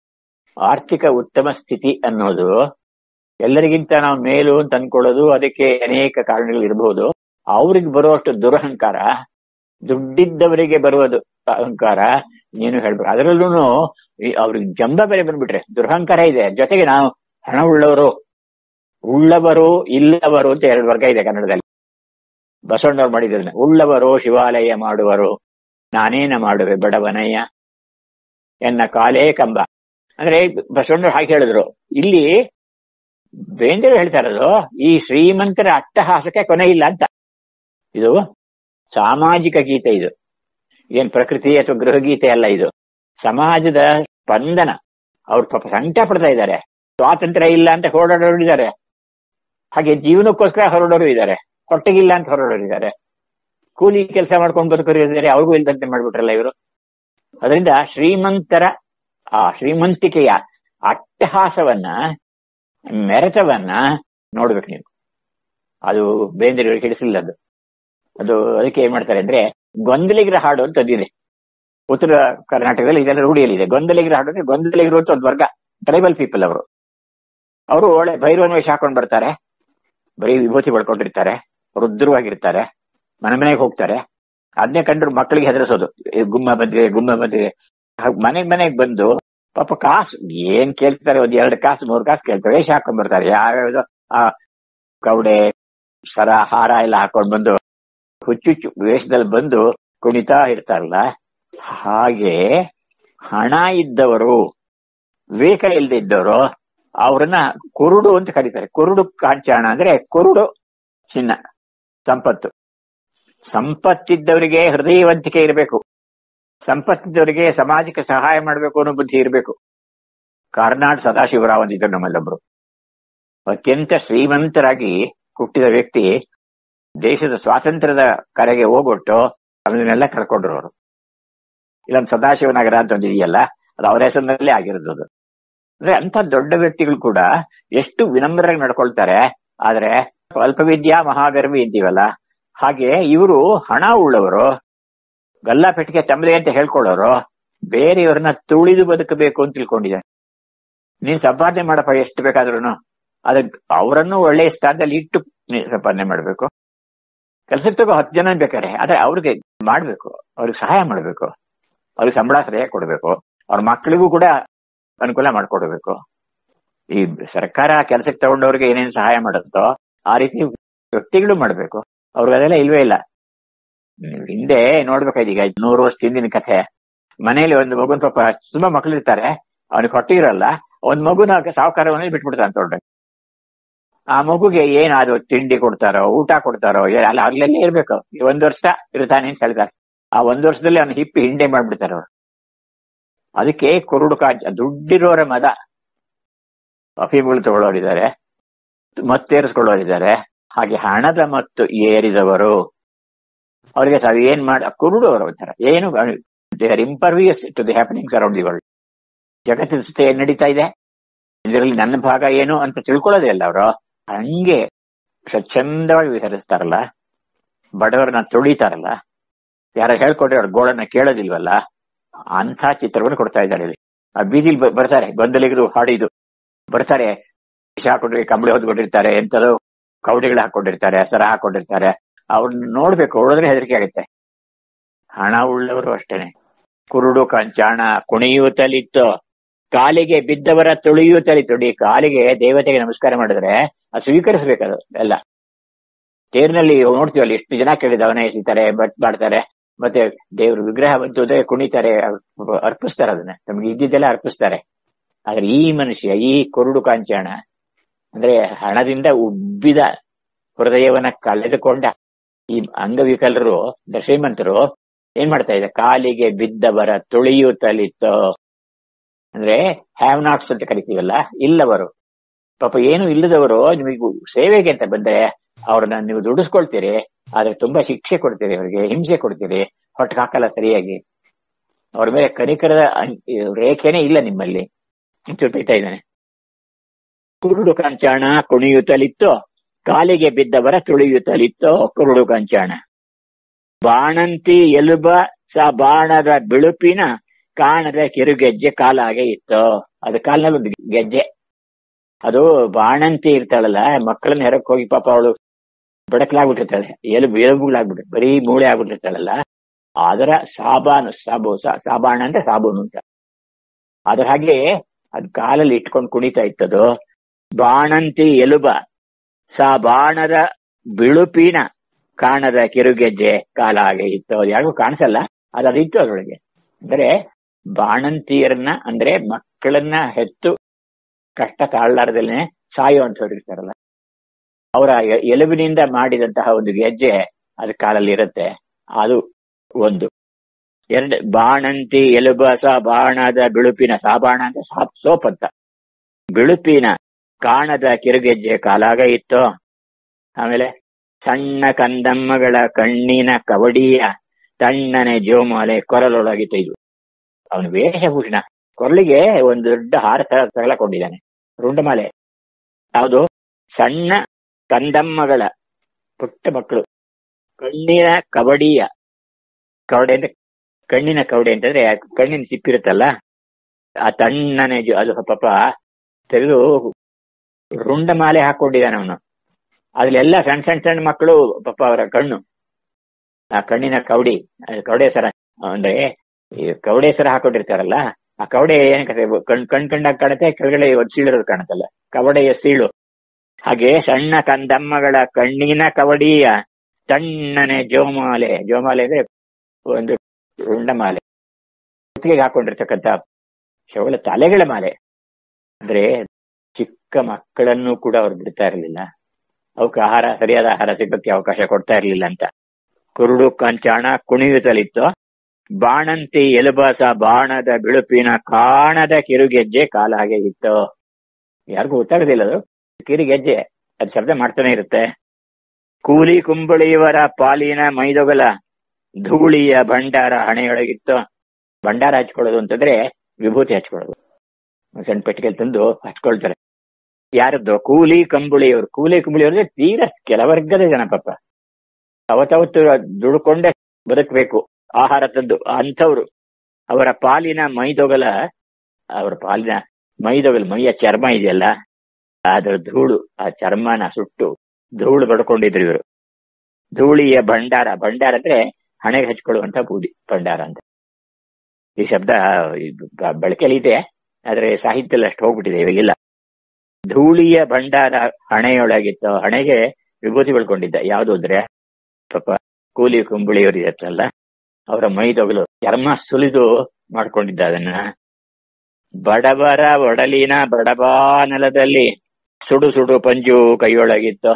ಆರ್ಥಿಕ ಉತ್ತಮ ಸ್ಥಿತಿ ಅನ್ನೋದು ಎಲ್ಲರಿಗಿಂತ ನಾವು ಮೇಲು ಅಂತ ಅನ್ಕೊಳ್ಳೋದು ಅದಕ್ಕೆ ಅನೇಕ ಕಾರಣಗಳು ಇರಬಹುದು ಅವ್ರಿಗೆ ಬರುವಷ್ಟು ದುರಹಂಕಾರ ದುಡ್ಡಿದ್ದವರಿಗೆ ಬರುವುದು ಅಹಂಕಾರ ನೀನು ಹೇಳ್ಬೇಕು ಅದರಲ್ಲೂ ಅವ್ರಿಗೆ ಜಂಬ ಬೇರೆ ಬಂದ್ಬಿಟ್ರೆ ದುರಹಂಕಾರ ಇದೆ ಜೊತೆಗೆ ನಾವು ಹಣ ಉಳ್ಳವರು ಉಳ್ಳವರು ಇಲ್ಲವರು ಅಂತ ಎರಡು ವರ್ಗ ಇದೆ ಕನ್ನಡದಲ್ಲಿ ಬಸವಣ್ಣವ್ರು ಮಾಡಿದ್ರೆ ಉಳ್ಳವರು ಶಿವಾಲಯ ಮಾಡುವರು ನಾನೇನ ಮಾಡುವೆ ಬಡವನಯ್ಯ ಎನ್ನ ಕಾಲೇ ಕಂಬ ಅಂದ್ರೆ ಬಸವಣ್ಣವ್ರು ಹಾಗೆ ಹೇಳಿದ್ರು ಇಲ್ಲಿ ಬೇಂದ್ರೆ ಹೇಳ್ತಾ ಇರೋದು ಈ ಶ್ರೀಮಂತರ ಅಟ್ಟಹಾಸಕ್ಕೆ ಕೊನೆ ಇಲ್ಲ ಅಂತ ಇದು ಸಾಮಾಜಿಕ ಗೀತೆ ಇದು ಏನ್ ಪ್ರಕೃತಿ ಅಥವಾ ಗೃಹ ಗೀತೆ ಅಲ್ಲ ಇದು ಸಮಾಜದ ಸ್ಪಂದನ ಅವ್ರು ಪಾಪ ಸಂಕಟ ಪಡ್ತಾ ಇದ್ದಾರೆ ಸ್ವಾತಂತ್ರ್ಯ ಇಲ್ಲ ಅಂತ ಹೊರಡೋರು ಇದ್ದಾರೆ ಹಾಗೆ ಜೀವನಕ್ಕೋಸ್ಕರ ಹೊರಡೋರು ಇದ್ದಾರೆ ಹೊಟ್ಟೆಗಿಲ್ಲ ಅಂತ ಹೊರಡೋರು ಇದ್ದಾರೆ ಕೂಲಿ ಕೆಲಸ ಮಾಡ್ಕೊಂಡು ಬದುಕೋರು ಇದ್ದಾರೆ ಅವ್ರಿಗೂ ಇಲ್ದಂತೆ ಮಾಡ್ಬಿಟ್ರಲ್ಲ ಇವರು ಅದರಿಂದ ಶ್ರೀಮಂತರ ಆ ಶ್ರೀಮಂತಿಕೆಯ ಅಟ್ಟಹಾಸವನ್ನ ಮೆರೆತವನ್ನ ನೋಡ್ಬೇಕು ನೀವು ಅದು ಬೇಂದ್ರೆಯವ್ರಿಗೆ ಹಿಡಿಸಲಿಲ್ಲ ಅದು ಅದು ಅದಕ್ಕೆ ಏನ್ ಮಾಡ್ತಾರೆ ಅಂದ್ರೆ ಗೊಂದಲಿಗರ ಹಾಡು ಅಂತ ಒಂದಿದೆ ಉತ್ತರ ಕರ್ನಾಟಕದಲ್ಲಿ ಇದೆಲ್ಲ ರೂಢಿಯಲ್ಲಿದೆ ಗೊಂದಲಿಗರ ಹಾಡು ಅಂದ್ರೆ ಗೊಂದಲಿಗರು ಅಂತ ಒಂದು ವರ್ಗ ಟ್ರೈಬಲ್ ಪೀಪಲ್ ಅವರು ಅವರು ಒಳ್ಳೆ ಭೈರವನ ವೇಷ ಹಾಕೊಂಡು ಬರ್ತಾರೆ ಬರೀ ವಿಭೂತಿ ಬಳ್ಕೊಂಡಿರ್ತಾರೆ ರುದ್ರವಾಗಿರ್ತಾರೆ ಮನೆ ಮನೆಗೆ ಹೋಗ್ತಾರೆ ಅದನ್ನೇ ಕಂಡ್ರು ಮಕ್ಕಳಿಗೆ ಹೆದರಿಸೋದು ಏ, ಗುಮ್ಮ ಬಂದಿದೆ ಗುಮ್ಮ ಬಂದಿದೆ ಮನೆಗ್ ಮನೆಗ್ ಬಂದು ಪಾಪ ಕಾಸು ಏನ್ ಕೇಳ್ತಾರೆ ಒಂದ್ ಎರಡು ಕಾಸು ಮೂರು ಕಾಸು ಕೇಳ್ತಾರೆ ವೇಷ ಹಾಕೊಂಡ್ ಬರ್ತಾರೆ ಯಾವ್ಯಾವ್ದು ಆ ಕವಡೆ ಸರ ಹಾರ ಎಲ್ಲ ಹಾಕೊಂಡ್ ಬಂದು ಹುಚ್ಚುಚ್ಚು ವೇಷದಲ್ಲಿ ಬಂದು ಕುಣಿತಾ ಇರ್ತಾರಲ್ಲ ಹಾಗೆ ಹಣ ಇದ್ದವರು ವಿವೇಕ ಇಲ್ಲದೆ ಇದ್ದವರು ಅವ್ರನ್ನ ಕುರುಡು ಅಂತ ಕರೀತಾರೆ ಕುರುಡು ಕಾಂಚಾಣ ಅಂದ್ರೆ ಕುರುಡು ಚಿನ್ನ ಸಂಪತ್ತು ಸಂಪತ್ತಿದ್ದವರಿಗೆ ಹೃದಯವಂತಿಕೆ ಇರಬೇಕು ಸಂಪತ್ತಿದ್ದವರಿಗೆ ಸಮಾಜಕ್ಕೆ ಸಹಾಯ ಮಾಡಬೇಕು ಅನ್ನೋ ಬುದ್ಧಿ ಇರಬೇಕು ಕಾರ್ನಾಡ್ ಸದಾಶಿವರಾವ್ ಅಂತಿದ್ರು ನಮ್ಮಲ್ಲೊಬ್ರು ಅತ್ಯಂತ ಶ್ರೀಮಂತರಾಗಿ ಹುಟ್ಟಿದ ವ್ಯಕ್ತಿ ದೇಶದ ಸ್ವಾತಂತ್ರ್ಯದ ಕರೆಗೆ ಹೋಗ್ಬಿಟ್ಟು ಅದನ್ನೆಲ್ಲ ಕಳ್ಕೊಂಡ್ರು ಅವರು ಇಲ್ಲೊಂದು ಸದಾಶಿವನಗರ ಅಂತ ಒಂದು ಇದೆಯಲ್ಲ ಅದು ಅವರ ಹೆಸರಿನಲ್ಲೇ ಆಗಿರೋದು ಅದು ಅಂದ್ರೆ ಅಂತ ದೊಡ್ಡ ವ್ಯಕ್ತಿಗಳು ಕೂಡ ಎಷ್ಟು ವಿನಮ್ರರಾಗಿ ನಡ್ಕೊಳ್ತಾರೆ ಆದ್ರೆ ಅಲ್ಪವಿದ್ಯಾ ಮಹಾಗರ್ವಿ ಅಂತೀವಲ್ಲ ಹಾಗೆ ಇವರು ಹಣ ಉಳ್ಳವರು ಗಲ್ಲಾ ಪೆಟ್ಟಿಗೆ ತಮ್ಮದೇ ಅಂತ ಹೇಳ್ಕೊಳ್ಳೋರು ಬೇರೆಯವ್ರನ್ನ ತುಳಿದು ಬದುಕಬೇಕು ಅಂತ ತಿಳ್ಕೊಂಡಿದ್ದಾರೆ ನೀನ್ ಸಂಪಾದನೆ ಮಾಡಪ್ಪ ಎಷ್ಟು ಬೇಕಾದ್ರೂ ಅದ ಅವರನ್ನು ಒಳ್ಳೆಯ ಸ್ಥಾನದಲ್ಲಿ ಇಟ್ಟು ನೀನ್ ಸಂಪಾದನೆ ಮಾಡ್ಬೇಕು ಕೆಲ್ಸಕ್ಕೆ ತಗೋ ಹತ್ತು ಜನ ಬೇಕಾರೆ ಆದ್ರೆ ಅವ್ರಿಗೆ ಮಾಡ್ಬೇಕು ಅವ್ರಿಗೆ ಸಹಾಯ ಮಾಡ್ಬೇಕು ಅವ್ರಿಗೆ ಸಂಬಳ ಸರಿಯಾಗಿ ಕೊಡ್ಬೇಕು ಅವ್ರ ಮಕ್ಕಳಿಗೂ ಕೂಡ ಅನುಕೂಲ ಮಾಡ್ಕೊಡ್ಬೇಕು ಈ ಸರ್ಕಾರ ಕೆಲಸಕ್ಕೆ ತಗೊಂಡವ್ರಿಗೆ ಏನೇನು ಸಹಾಯ ಮಾಡುತ್ತೋ ಆ ರೀತಿ ವ್ಯಕ್ತಿಗಳು ಮಾಡ್ಬೇಕು ಅವ್ರಿಗೆ ಅದೆಲ್ಲ ಇಲ್ವೇ ಇಲ್ಲ ನೀವು ಹಿಂದೆ ನೋಡ್ಬೇಕಾಯ್ತು ಈಗ ನೂರು ವರ್ಷ ಹಿಂದಿನ ಕಥೆ ಮನೆಯಲ್ಲಿ ಒಂದು ಮಗುನ್ ಪಾಪ ತುಂಬಾ ಮಕ್ಳು ಇರ್ತಾರೆ ಅವನಿಗೆ ಹೊಟ್ಟೆ ಇರಲ್ಲ ಒಂದ್ ಮಗುನ ಸಾವುಕಾರವನ್ನೇ ಬಿಟ್ಬಿಡ್ತಾನೆ ತೊಗೊಂಡ್ರೆ ಆ ಮಗುಗೆ ಏನಾದ್ರು ತಿಂಡಿ ಕೊಡ್ತಾರೋ ಊಟ ಕೊಡ್ತಾರೋ ಏ- ಅಲ್ಲ ಅಲ್ಲೇ ಇರ್ಬೇಕು ಈ ಒಂದ್ ವರ್ಷ ಇರ್ತಾನೆ ಅಂತ ಹೇಳ್ತಾರೆ ಆ ಒಂದ್ ವರ್ಷದಲ್ಲಿ ಅವ್ನ ಹಿಪ್ಪಿ ಹಿಂಡೆ ಮಾಡ್ಬಿಡ್ತಾರೆ ಅವ್ರು ಅದಕ್ಕೆ ಕುರುಡು ಕಾಜ ದುಡ್ಡಿರೋರ ಮದ ಅಫೀಮ್ಗಳು ತಗೊಳ್ಳೋರಿದ್ದಾರೆ ಮತ್ತೇರಿಸ್ಕೊಳ್ಳೋರಿದ್ದಾರೆ ಹಾಗೆ ಹಣದ ಮತ್ತು ಏರಿದವರು ಅವರಿಗೆ ತಾವು ಏನ್ ಮಾಡ ಕುರುಡು ಅವರು ಒಂಥರ ಏನು they are impervious to the happenings around the world ಜಗತ್ತಿನ ಸುತ್ತ ಏನ್ ನಡೀತಾ ಇದೆ ಇದರಲ್ಲಿ ನನ್ನ ಭಾಗ ಏನು ಅಂತ ತಿಳ್ಕೊಳ್ಳೋದೇ ಅಲ್ಲ ಅವರು ಹಂಗೆ ಸ್ವಚ್ಛಂದವಾಗಿ ವಿಹರಿಸ್ತಾರಲ್ಲ ಬಡವರನ್ನ ತುಳಿತಾರಲ್ಲ ಯಾರ ಹೇಳ್ಕೊಟ್ರೆ ಅವ್ರ ಗೋಳನ್ನ ಕೇಳೋದಿಲ್ವಲ್ಲ ಅಂಥ ಚಿತ್ರವನ್ನು ಕೊಡ್ತಾ ಇದ್ದಾರೆ ಇಲ್ಲಿ ಆ ಬೀದಿಲಿ ಬ- ಬರ್ತಾರೆ ಗೊಂದಲಿಗರು ಹಾಡಿದು ಬರ್ತಾರೆ ವಿಷ ಹಾಕೊಂಡ್ರೆ ಕಂಬಳಿ ಹೊದ್ಕೊಂಡಿರ್ತಾರೆ ಎಂತದೋ ಕವಡಿಗಳು ಹಾಕೊಂಡಿರ್ತಾರೆ ಸರ ಹಾಕೊಂಡಿರ್ತಾರೆ ಅವ್ರನ್ನ ನೋಡ್ಬೇಕು ನೋಡಿದ್ರೆ ಹೆದರಿಕೆ ಆಗುತ್ತೆ ಹಣ ಉಳ್ಳವರು ಅಷ್ಟೇನೆ ಕುರುಡು ಕಂಚಾಣ ಕುಣಿಯುತ್ತಲಿತ್ತು ಕಾಲಿಗೆ ಬಿದ್ದವರ ತುಳಿಯುತ್ತಲಿತ್ತು ನೋಡಿ ಕಾಲಿಗೆ ದೇವತೆಗೆ ನಮಸ್ಕಾರ ಮಾಡಿದ್ರೆ ಅದು ಸ್ವೀಕರಿಸಬೇಕದು ಎಲ್ಲ ತೇರಿನಲ್ಲಿ ನೋಡ್ತೀವಲ್ಲ ಎಷ್ಟು ಜನ ಕೇಳಿದವನೇ ಎಸಿತಾರೆ ಬಟ್ ಮಾಡ್ತಾರೆ ಮತ್ತೆ ದೇವ್ರ ವಿಗ್ರಹ ಬಂತು ಅಂದ್ರೆ ಕುಣಿತಾರೆ ಅರ್ಪಿಸ್ತಾರೆ ಅದನ್ನ ನಮ್ಗೆ ಇದ್ದಿದ್ದೆಲ್ಲ ಅರ್ಪಿಸ್ತಾರೆ ಆದ್ರೆ ಈ ಮನುಷ್ಯ ಈ ಕುರುಡು ಕಾಂಚಾಣ ಅಂದ್ರೆ ಹಣದಿಂದ ಉಬ್ಬಿದ ಹೃದಯವನ್ನ ಕಳೆದುಕೊಂಡ ಈ ಅಂಗವಿಕಲರು ಅಂದ್ರೆ ಶ್ರೀಮಂತರು ಏನ್ ಮಾಡ್ತಾ ಇದೆ ಕಾಲಿಗೆ ಬಿದ್ದವರ ತುಳಿಯುತ್ತಲಿತ್ತು ಅಂದ್ರೆ ಹ್ಯಾವ್ ನಾಟ್ಸ್ ಅಂತ ಕರಿತೀವಲ್ಲ ಇಲ್ಲವರು ಪಾಪ ಏನು ಇಲ್ಲದವರು ನಿಮಗೆ ಸೇವೆಗೆ ಅಂತ ಬಂದ್ರೆ ಅವ್ರನ್ನ ನೀವು ದುಡಿಸ್ಕೊಳ್ತೀರಿ ಆದ್ರೆ ತುಂಬಾ ಶಿಕ್ಷೆ ಕೊಡ್ತೀರಿ ಅವರಿಗೆ ಹಿಂಸೆ ಕೊಡ್ತೀರಿ ಹೊಟ್ಟೆ ಹಾಕಲ್ಲ ಸರಿಯಾಗಿ ಅವ್ರ ಮೇಲೆ ಕನಿಕರದ ಅಂ- ರೇಖೆನೇ ಇಲ್ಲ ನಿಮ್ಮಲ್ಲಿ ಅಂತ ಬೈತಾ ಇದ್ದಾನೆ ಕುರುಡು ಕಂಚಾಣ ಕುಣಿಯುತ್ತಲಿತ್ತೋ ಕಾಲಿಗೆ ಬಿದ್ದವರ ತುಳಿಯುತ್ತಲಿತ್ತೋ ಕುರುಡು ಕಂಚಾಣ ಬಾಣಂತಿ ಎಲುಬ ಸ ಬಾಣದ ಬಿಳುಪಿನ ಕಾಣದ ಕಿರುಗೆಜ್ಜೆ ಕಾಲಾಗೆ ಇತ್ತು ಅದು ಕಾಲಿನಲ್ಲಿ ಒಂದು ಗೆಜ್ಜೆ ಅದು ಬಾಣಂತಿ ಇರ್ತಾಳಲ್ಲ ಮಕ್ಕಳನ್ನ ಹೆರಕ್ ಹೋಗಿ ಪಾಪ ಅವಳು ಬಡಕಲಾಗ್ಬಿಟ್ಟಿರ್ತಾಳೆ ಎಲುಬು ಎಲುಬುಗಳಾಗ್ಬಿಟ್ಟು ಬರೀ ಮೂಳೆ ಆಗ್ಬಿಟ್ಟಿರ್ತಾಳಲ್ಲ ಅದರ ಸಾಬಾನು ಸಾಬು ಸಾ- ಸಾಬಾಣ ಅಂದ್ರೆ ಸಾಬೂನು ಅಂತ ಅದ್ರ ಹಾಗೆ ಅದ್ ಕಾಲಲ್ಲಿ ಇಟ್ಕೊಂಡು ಕುಣಿತಾ ಇತ್ತದು ಬಾಣಂತಿ ಎಲುಬ ಸಾ ಬಾಣದ ಬಿಳುಪಿನ ಕಾಣದ ಕಿರುಗೆಜ್ಜೆ ಕಾಲ ಹಾಗೆ ಇತ್ತು ಅದು ಯಾರಿಗೂ ಕಾಣಿಸಲ್ಲ ಅದು ಅದಿತ್ತು ಅದ್ರೊಳಗೆ ಅಂದ್ರೆ ಬಾಣಂತಿಯರನ್ನ ಅಂದ್ರೆ ಮಕ್ಕಳನ್ನ ಹೆತ್ತು ಕಷ್ಟ ತಾಳಲಾರದಲ್ಲೇ ಸಾಯುವಂತವ್ರು ಇರ್ತಾರಲ್ಲ ಅವರ ಎ- ಎಲುಬಿನಿಂದ ಮಾಡಿದಂತಹ ಒಂದು ಗೆಜ್ಜೆ ಅದ ಕಾಲಲ್ಲಿ ಇರುತ್ತೆ ಅದು ಒಂದು ಎರಡು ಬಾಣಂತಿ ಎಲುಬಸ ಬಾಣದ ಬಿಳುಪಿನ ಸಾಬಾಣ ಅಂತ ಸಾಪ್ ಸೋಪ್ ಅಂತ ಬಿಳುಪಿನ ಕಾಣದ ಕಿರುಗೆಜ್ಜೆ ಕಾಲಾಗ ಇತ್ತು ಆಮೇಲೆ ಸಣ್ಣ ಕಂದಮ್ಮಗಳ ಕಣ್ಣಿನ ಕವಡಿಯ ತಣ್ಣನೆ ಜೋಮಾಲೆ ಕೊರಲೊಳಗಿತ್ತು ಇದು ಅವನ ವೇಷಭೂಷಣ ಕೊರಳಿಗೆ ಒಂದು ದೊಡ್ಡ ಹಾರ ತರ ತಗಲಕೊಂಡಿದ್ದಾನೆ ರುಂಡಮಾಲೆ ಯಾವುದು ಸಣ್ಣ ಕಂದಮ್ಮಗಳ ಪುಟ್ಟ ಮಕ್ಕಳು ಕಣ್ಣಿನ ಕವಡಿಯ ಕವಡೆ ಅಂದ್ರೆ ಕಣ್ಣಿನ ಕವಡೆ ಅಂತಂದ್ರೆ ಕಣ್ಣಿನ ಸಿಪ್ಪಿರುತ್ತಲ್ಲ ಆ ತಣ್ಣನೆ ಜೊ- ಅದು ಪಾಪ ತೆಗೆದು ರುಂಡಮಾಲೆ ಹಾಕೊಂಡಿದ್ದಾನೆ ಅವನು ಅದ್ಲೆಲ್ಲ ಸಣ್ಣ ಸಣ್ಣ ಸಣ್ಣ ಮಕ್ಕಳು ಪಾಪ ಅವರ ಕಣ್ಣು ಆ ಕಣ್ಣಿನ ಕವಡಿ ಅದು ಕವಡೆ ಸರ ಅಂದ್ರೆ ಈ ಕವಡೆ ಸರ ಹಾಕೊಂಡಿರ್ತಾರಲ್ಲ ಆ ಕವಡೆ ಏನ್ ಕತೆ ಕಣ್ ಕಣ್ ಕಂಡಾಗ ಕಾಣುತ್ತೆ ಕೆಳಗಡೆ ಒಂದು ಸೀಳಿರೋದು ಕಾಣುತ್ತಲ್ಲ ಕವಡೆಯ ಸೀಳು ಹಾಗೆ ಸಣ್ಣ ಕಂದಮ್ಮಗಳ ಕಣ್ಣಿನ ಕವಡಿಯ ತಣ್ಣನೆ ಜೋಮಾಲೆ ಜೋಮಾಲೆ ಅಂದ್ರೆ ಒಂದು ರುಂಡಮಾಲೆ ಕುತ್ತಿಗೆಗೆ ಹಾಕೊಂಡಿರ್ತಕ್ಕಂಥ ಶವಳ ತಲೆಗಳ ಮಾಲೆ ಅಂದ್ರೆ ಚಿಕ್ಕ ಮಕ್ಕಳನ್ನು ಕೂಡ ಅವ್ರು ಬಿಡ್ತಾ ಇರಲಿಲ್ಲ ಅವಕ್ಕೆ ಆಹಾರ ಸರಿಯಾದ ಆಹಾರ ಸಿಗೋಕ್ಕೆ ಅವಕಾಶ ಕೊಡ್ತಾ ಇರಲಿಲ್ಲ ಅಂತ ಕುರುಡು ಕಂಚಾಣ ಕುಣಿಯುತ್ತಲಿತ್ತು ಬಾಣಂತಿ ಎಲುಬಾಸ ಬಾಣದ ಬಿಳುಪಿನ ಕಾಣದ ಕಿರುಗೆಜ್ಜೆ ಕಾಲ ಹಾಗೆ ಇತ್ತು ಯಾರಿಗೂ ಗೊತ್ತಾಗೋದಿಲ್ಲ ಅದು ಕಿರುಗೆಜ್ಜೆ ಅದು ಶಬ್ದ ಮಾಡ್ತಾನೆ ಇರುತ್ತೆ ಕೂಲಿ ಕುಂಬಳಿಯವರ ಪಾಲಿನ ಮೈದೊಗಲ ಧೂಳಿಯ ಭಂಡಾರ ಹಣೆಯೊಳಗಿತ್ತು ಭಂಡಾರ ಹಚ್ಕೊಳ್ಳೋದು ಅಂತಂದ್ರೆ ವಿಭೂತಿ ಹಚ್ಕೊಳ್ಳೋದು ಒಂದ್ ಸಣ್ಣ ಪೆಟ್ಟಿಗೆ ತಂದು ಹಚ್ಕೊಳ್ತಾರೆ ಯಾರದ್ದು ಕೂಲಿ ಕಂಬಳಿಯವರು ಕೂಲಿ ಕಂಬಳಿಯವರು ತೀರ ಕೆಲವರ್ಗದ ಜನ ಪಾಪ ಅವತ್ತವತ್ತು ದುಡ್ಕೊಂಡೆ ಬದುಕಬೇಕು ಆಹಾರ ತಂದು ಅಂಥವ್ರು ಅವರ ಪಾಲಿನ ಮೈದೊಗಲ ಅವರ ಪಾಲಿನ ಮೈದೊಗಲು ಮೈಯ ಚರ್ಮ ಇದೆಯಲ್ಲ ಅದರ ಧೂಳು ಆ ಚರ್ಮನ ಸುಟ್ಟು ಧೂಳು ಬಡ್ಕೊಂಡಿದ್ರು ಇವರು ಧೂಳಿಯ ಭಂಡಾರ ಭಂಡಾರ ಅಂದ್ರೆ ಹಣೆಗೆ ಹಚ್ಕೊಳ್ಳುವಂತ ಬೂದಿ ಭಂಡಾರ ಅಂತ ಈ ಶಬ್ದ ಬಳಕೆಯಲ್ಲಿ ಇದೆ ಆದ್ರೆ ಸಾಹಿತ್ಯದಲ್ಲಿ ಅಷ್ಟು ಹೋಗ್ಬಿಟ್ಟಿದೆ ಇವಾಗೆಲ್ಲ ಧೂಳಿಯ ಭಂಡಾರ ಹಣೆಯೊಳಗಿತ್ತು ಹಣೆಗೆ ವಿಭೂತಿ ಬೆಳ್ಕೊಂಡಿದ್ದ ಯಾವುದು ಅಂದ್ರೆ ಪಾಪ ಕೂಲಿ ಕುಂಬಳಿಯವರು ಇರುತ್ತಲ್ಲ ಅವರ ಮೈದೊಗಲು ಚರ್ಮ ಸುಲಿದು ಮಾಡ್ಕೊಂಡಿದ್ದ ಅದನ್ನ ಬಡವರ ಒಡಲಿನ ಬಡಬಾನಲದಲ್ಲಿ ಸುಡು ಸುಡು ಪಂಜು ಕೈಯೊಳಗಿತ್ತು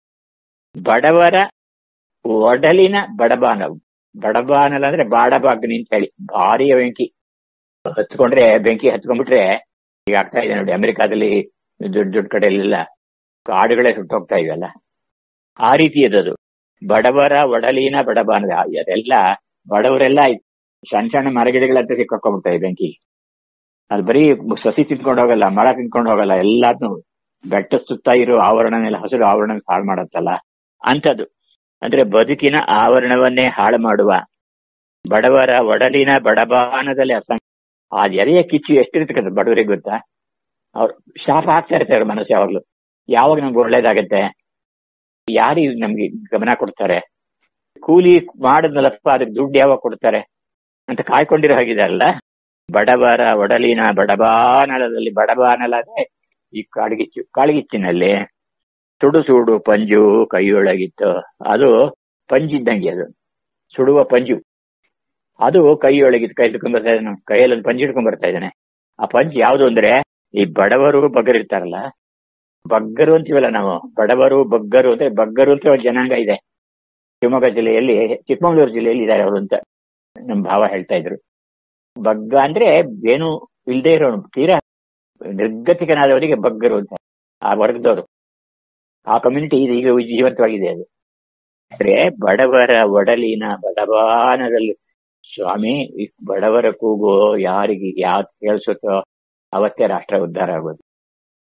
ಬಡವರ ಒಡಲಿನ ಬಡಬಾನ ಬಡಬಾನಲ ಅಂದ್ರೆ ಬಾಡಬಾಗ್ನಿ ಅಂತ ಹೇಳಿ ಭಾರಿ ಬೆಂಕಿ ಹತ್ಕೊಂಡ್ರೆ ಬೆಂಕಿ ಹತ್ಕೊಂಡ್ಬಿಟ್ರೆ ಈಗ ಆಗ್ತಾ ಇದೆ ನೋಡಿ ಅಮೆರಿಕಾದಲ್ಲಿ ದೊಡ್ಡ ದೊಡ್ಡ ಕಡೆಯಲ್ಲೆಲ್ಲ ಕಾಡುಗಳೇ ಸುಟ್ಟೋಗ್ತಾ ಇವೆಲ್ಲ ಆ ರೀತಿ ಅದು ಬಡವರ ಒಡಲಿನ ಬಡಬಾನದ ಅದೆಲ್ಲ ಬಡವರೆಲ್ಲ ಸಣ್ಣ ಸಣ್ಣ ಮರಗಿಡಗಳಂತ ಸಿಕ್ಕಾಕೊಂಡ್ಬಿಡ್ತಾರೆ ಬೆಂಕಿ ಅದು ಬರೀ ಸಸಿ ತಿನ್ಕೊಂಡು ಹೋಗಲ್ಲ ಮರ ತಿನ್ಕೊಂಡು ಹೋಗಲ್ಲ ಎಲ್ಲಾದ್ನು ಬೆಟ್ಟ ಸುತ್ತ ಇರೋ ಆವರಣನೆಲ್ಲ ಹಸಿರು ಆವರಣ ಹಾಳು ಮಾಡತ್ತಲ್ಲ ಅಂಥದ್ದು ಅಂದ್ರೆ ಬದುಕಿನ ಆವರಣವನ್ನೇ ಹಾಳು ಮಾಡುವ ಬಡವರ ಒಡಲಿನ ಬಡಬಾನದಲ್ಲಿ ಅಸಂಖ್ಯ ಆ ಎರೆಯ ಕಿಚ್ಚು ಎಷ್ಟಿರ್ತಕ್ಕಂಥ ಬಡವರಿಗೆ ಗೊತ್ತಾ ಅವ್ರು ಶಾಪ ಹಾಕ್ತಾ ಇರ್ತಾರೆ ಮನಸ್ಸು ಯಾವಾಗ್ಲೂ ಯಾವಾಗ ನಮ್ಗೆ ಒಳ್ಳೇದಾಗತ್ತೆ ಯಾರು ನಮ್ಗೆ ಗಮನ ಕೊಡ್ತಾರೆ ಕೂಲಿ ಮಾಡಿದ್ನಲ್ಲಪ್ಪ ಅದಕ್ಕೆ ದುಡ್ಡು ಯಾವಾಗ ಕೊಡ್ತಾರೆ ಅಂತ ಕಾಯ್ಕೊಂಡಿರೋ ಹಾಗಿದಾರಲ್ಲ ಬಡವರ ಒಡಲಿನ ಬಡಬಾನಲದಲ್ಲಿ ಬಡಬಾನಲ ಅಂದ್ರೆ ಈ ಕಾಳ್ಗಿಚ್ಚು ಕಾಳ್ಗಿಚ್ಚಿನಲ್ಲಿ ಸುಡು ಸುಡು ಪಂಜು ಕೈಯೊಳಗಿತ್ತು ಅದು ಪಂಜಿದ್ದಂಗೆ ಅದು ಸುಡುವ ಪಂಜು ಅದು ಕೈಯೊಳಗಿತ್ತು ಕೈ ಹಿಡ್ಕೊಂಡ್ ಬರ್ತಾ ಇದ್ದಾನೆ ಕೈಯಲ್ಲಿ ಒಂದು ಪಂಜು ಹಿಡ್ಕೊಂಡ್ ಬರ್ತಾ ಇದ್ದಾನೆ ಆ ಪಂಜ್ ಯಾವುದು ಅಂದ್ರೆ ಈ ಬಡವರು ಬಗ್ಗರಿರ್ತಾರಲ್ಲ ಬಗ್ಗರು ಅಂತೀವಲ್ಲ ನಾವು ಬಡವರು ಬಗ್ಗರು ಅಂದ್ರೆ ಬಗ್ಗರು ಅಂತ ಒಂದು ಜನಾಂಗ ಇದೆ ಶಿವಮೊಗ್ಗ ಜಿಲ್ಲೆಯಲ್ಲಿ ಚಿಕ್ಕಮಗಳೂರು ಜಿಲ್ಲೆಯಲ್ಲಿ ಇದ್ದಾರೆ ಅವರು ಅಂತ ನಮ್ಮ ಭಾವ ಹೇಳ್ತಾ ಇದ್ರು ಬಗ್ಗ ಅಂದ್ರೆ ಏನು ಇಲ್ದೇ ಇರೋನು ತೀರಾ ನಿರ್ಗತಿಕನಾದವರಿಗೆ ಬಗ್ಗರು ಅಂತ ಆ ವರ್ಗದವರು ಆ ಕಮ್ಯುನಿಟಿ ಇದು ಈಗ ಜೀವಂತವಾಗಿದೆ ಅದು ಅಂದ್ರೆ ಬಡವರ ಒಡಲಿನ ಬಡಬಾನದಲ್ಲಿ ಸ್ವಾಮಿ ಈ ಬಡವರ ಕೂಗು ಯಾರಿಗೆ ಯಾವ್ದು ಕೇಳಿಸುತ್ತೋ ಅವತ್ತೇ ರಾಷ್ಟ್ರ ಉದ್ಧಾರ ಆಗೋದು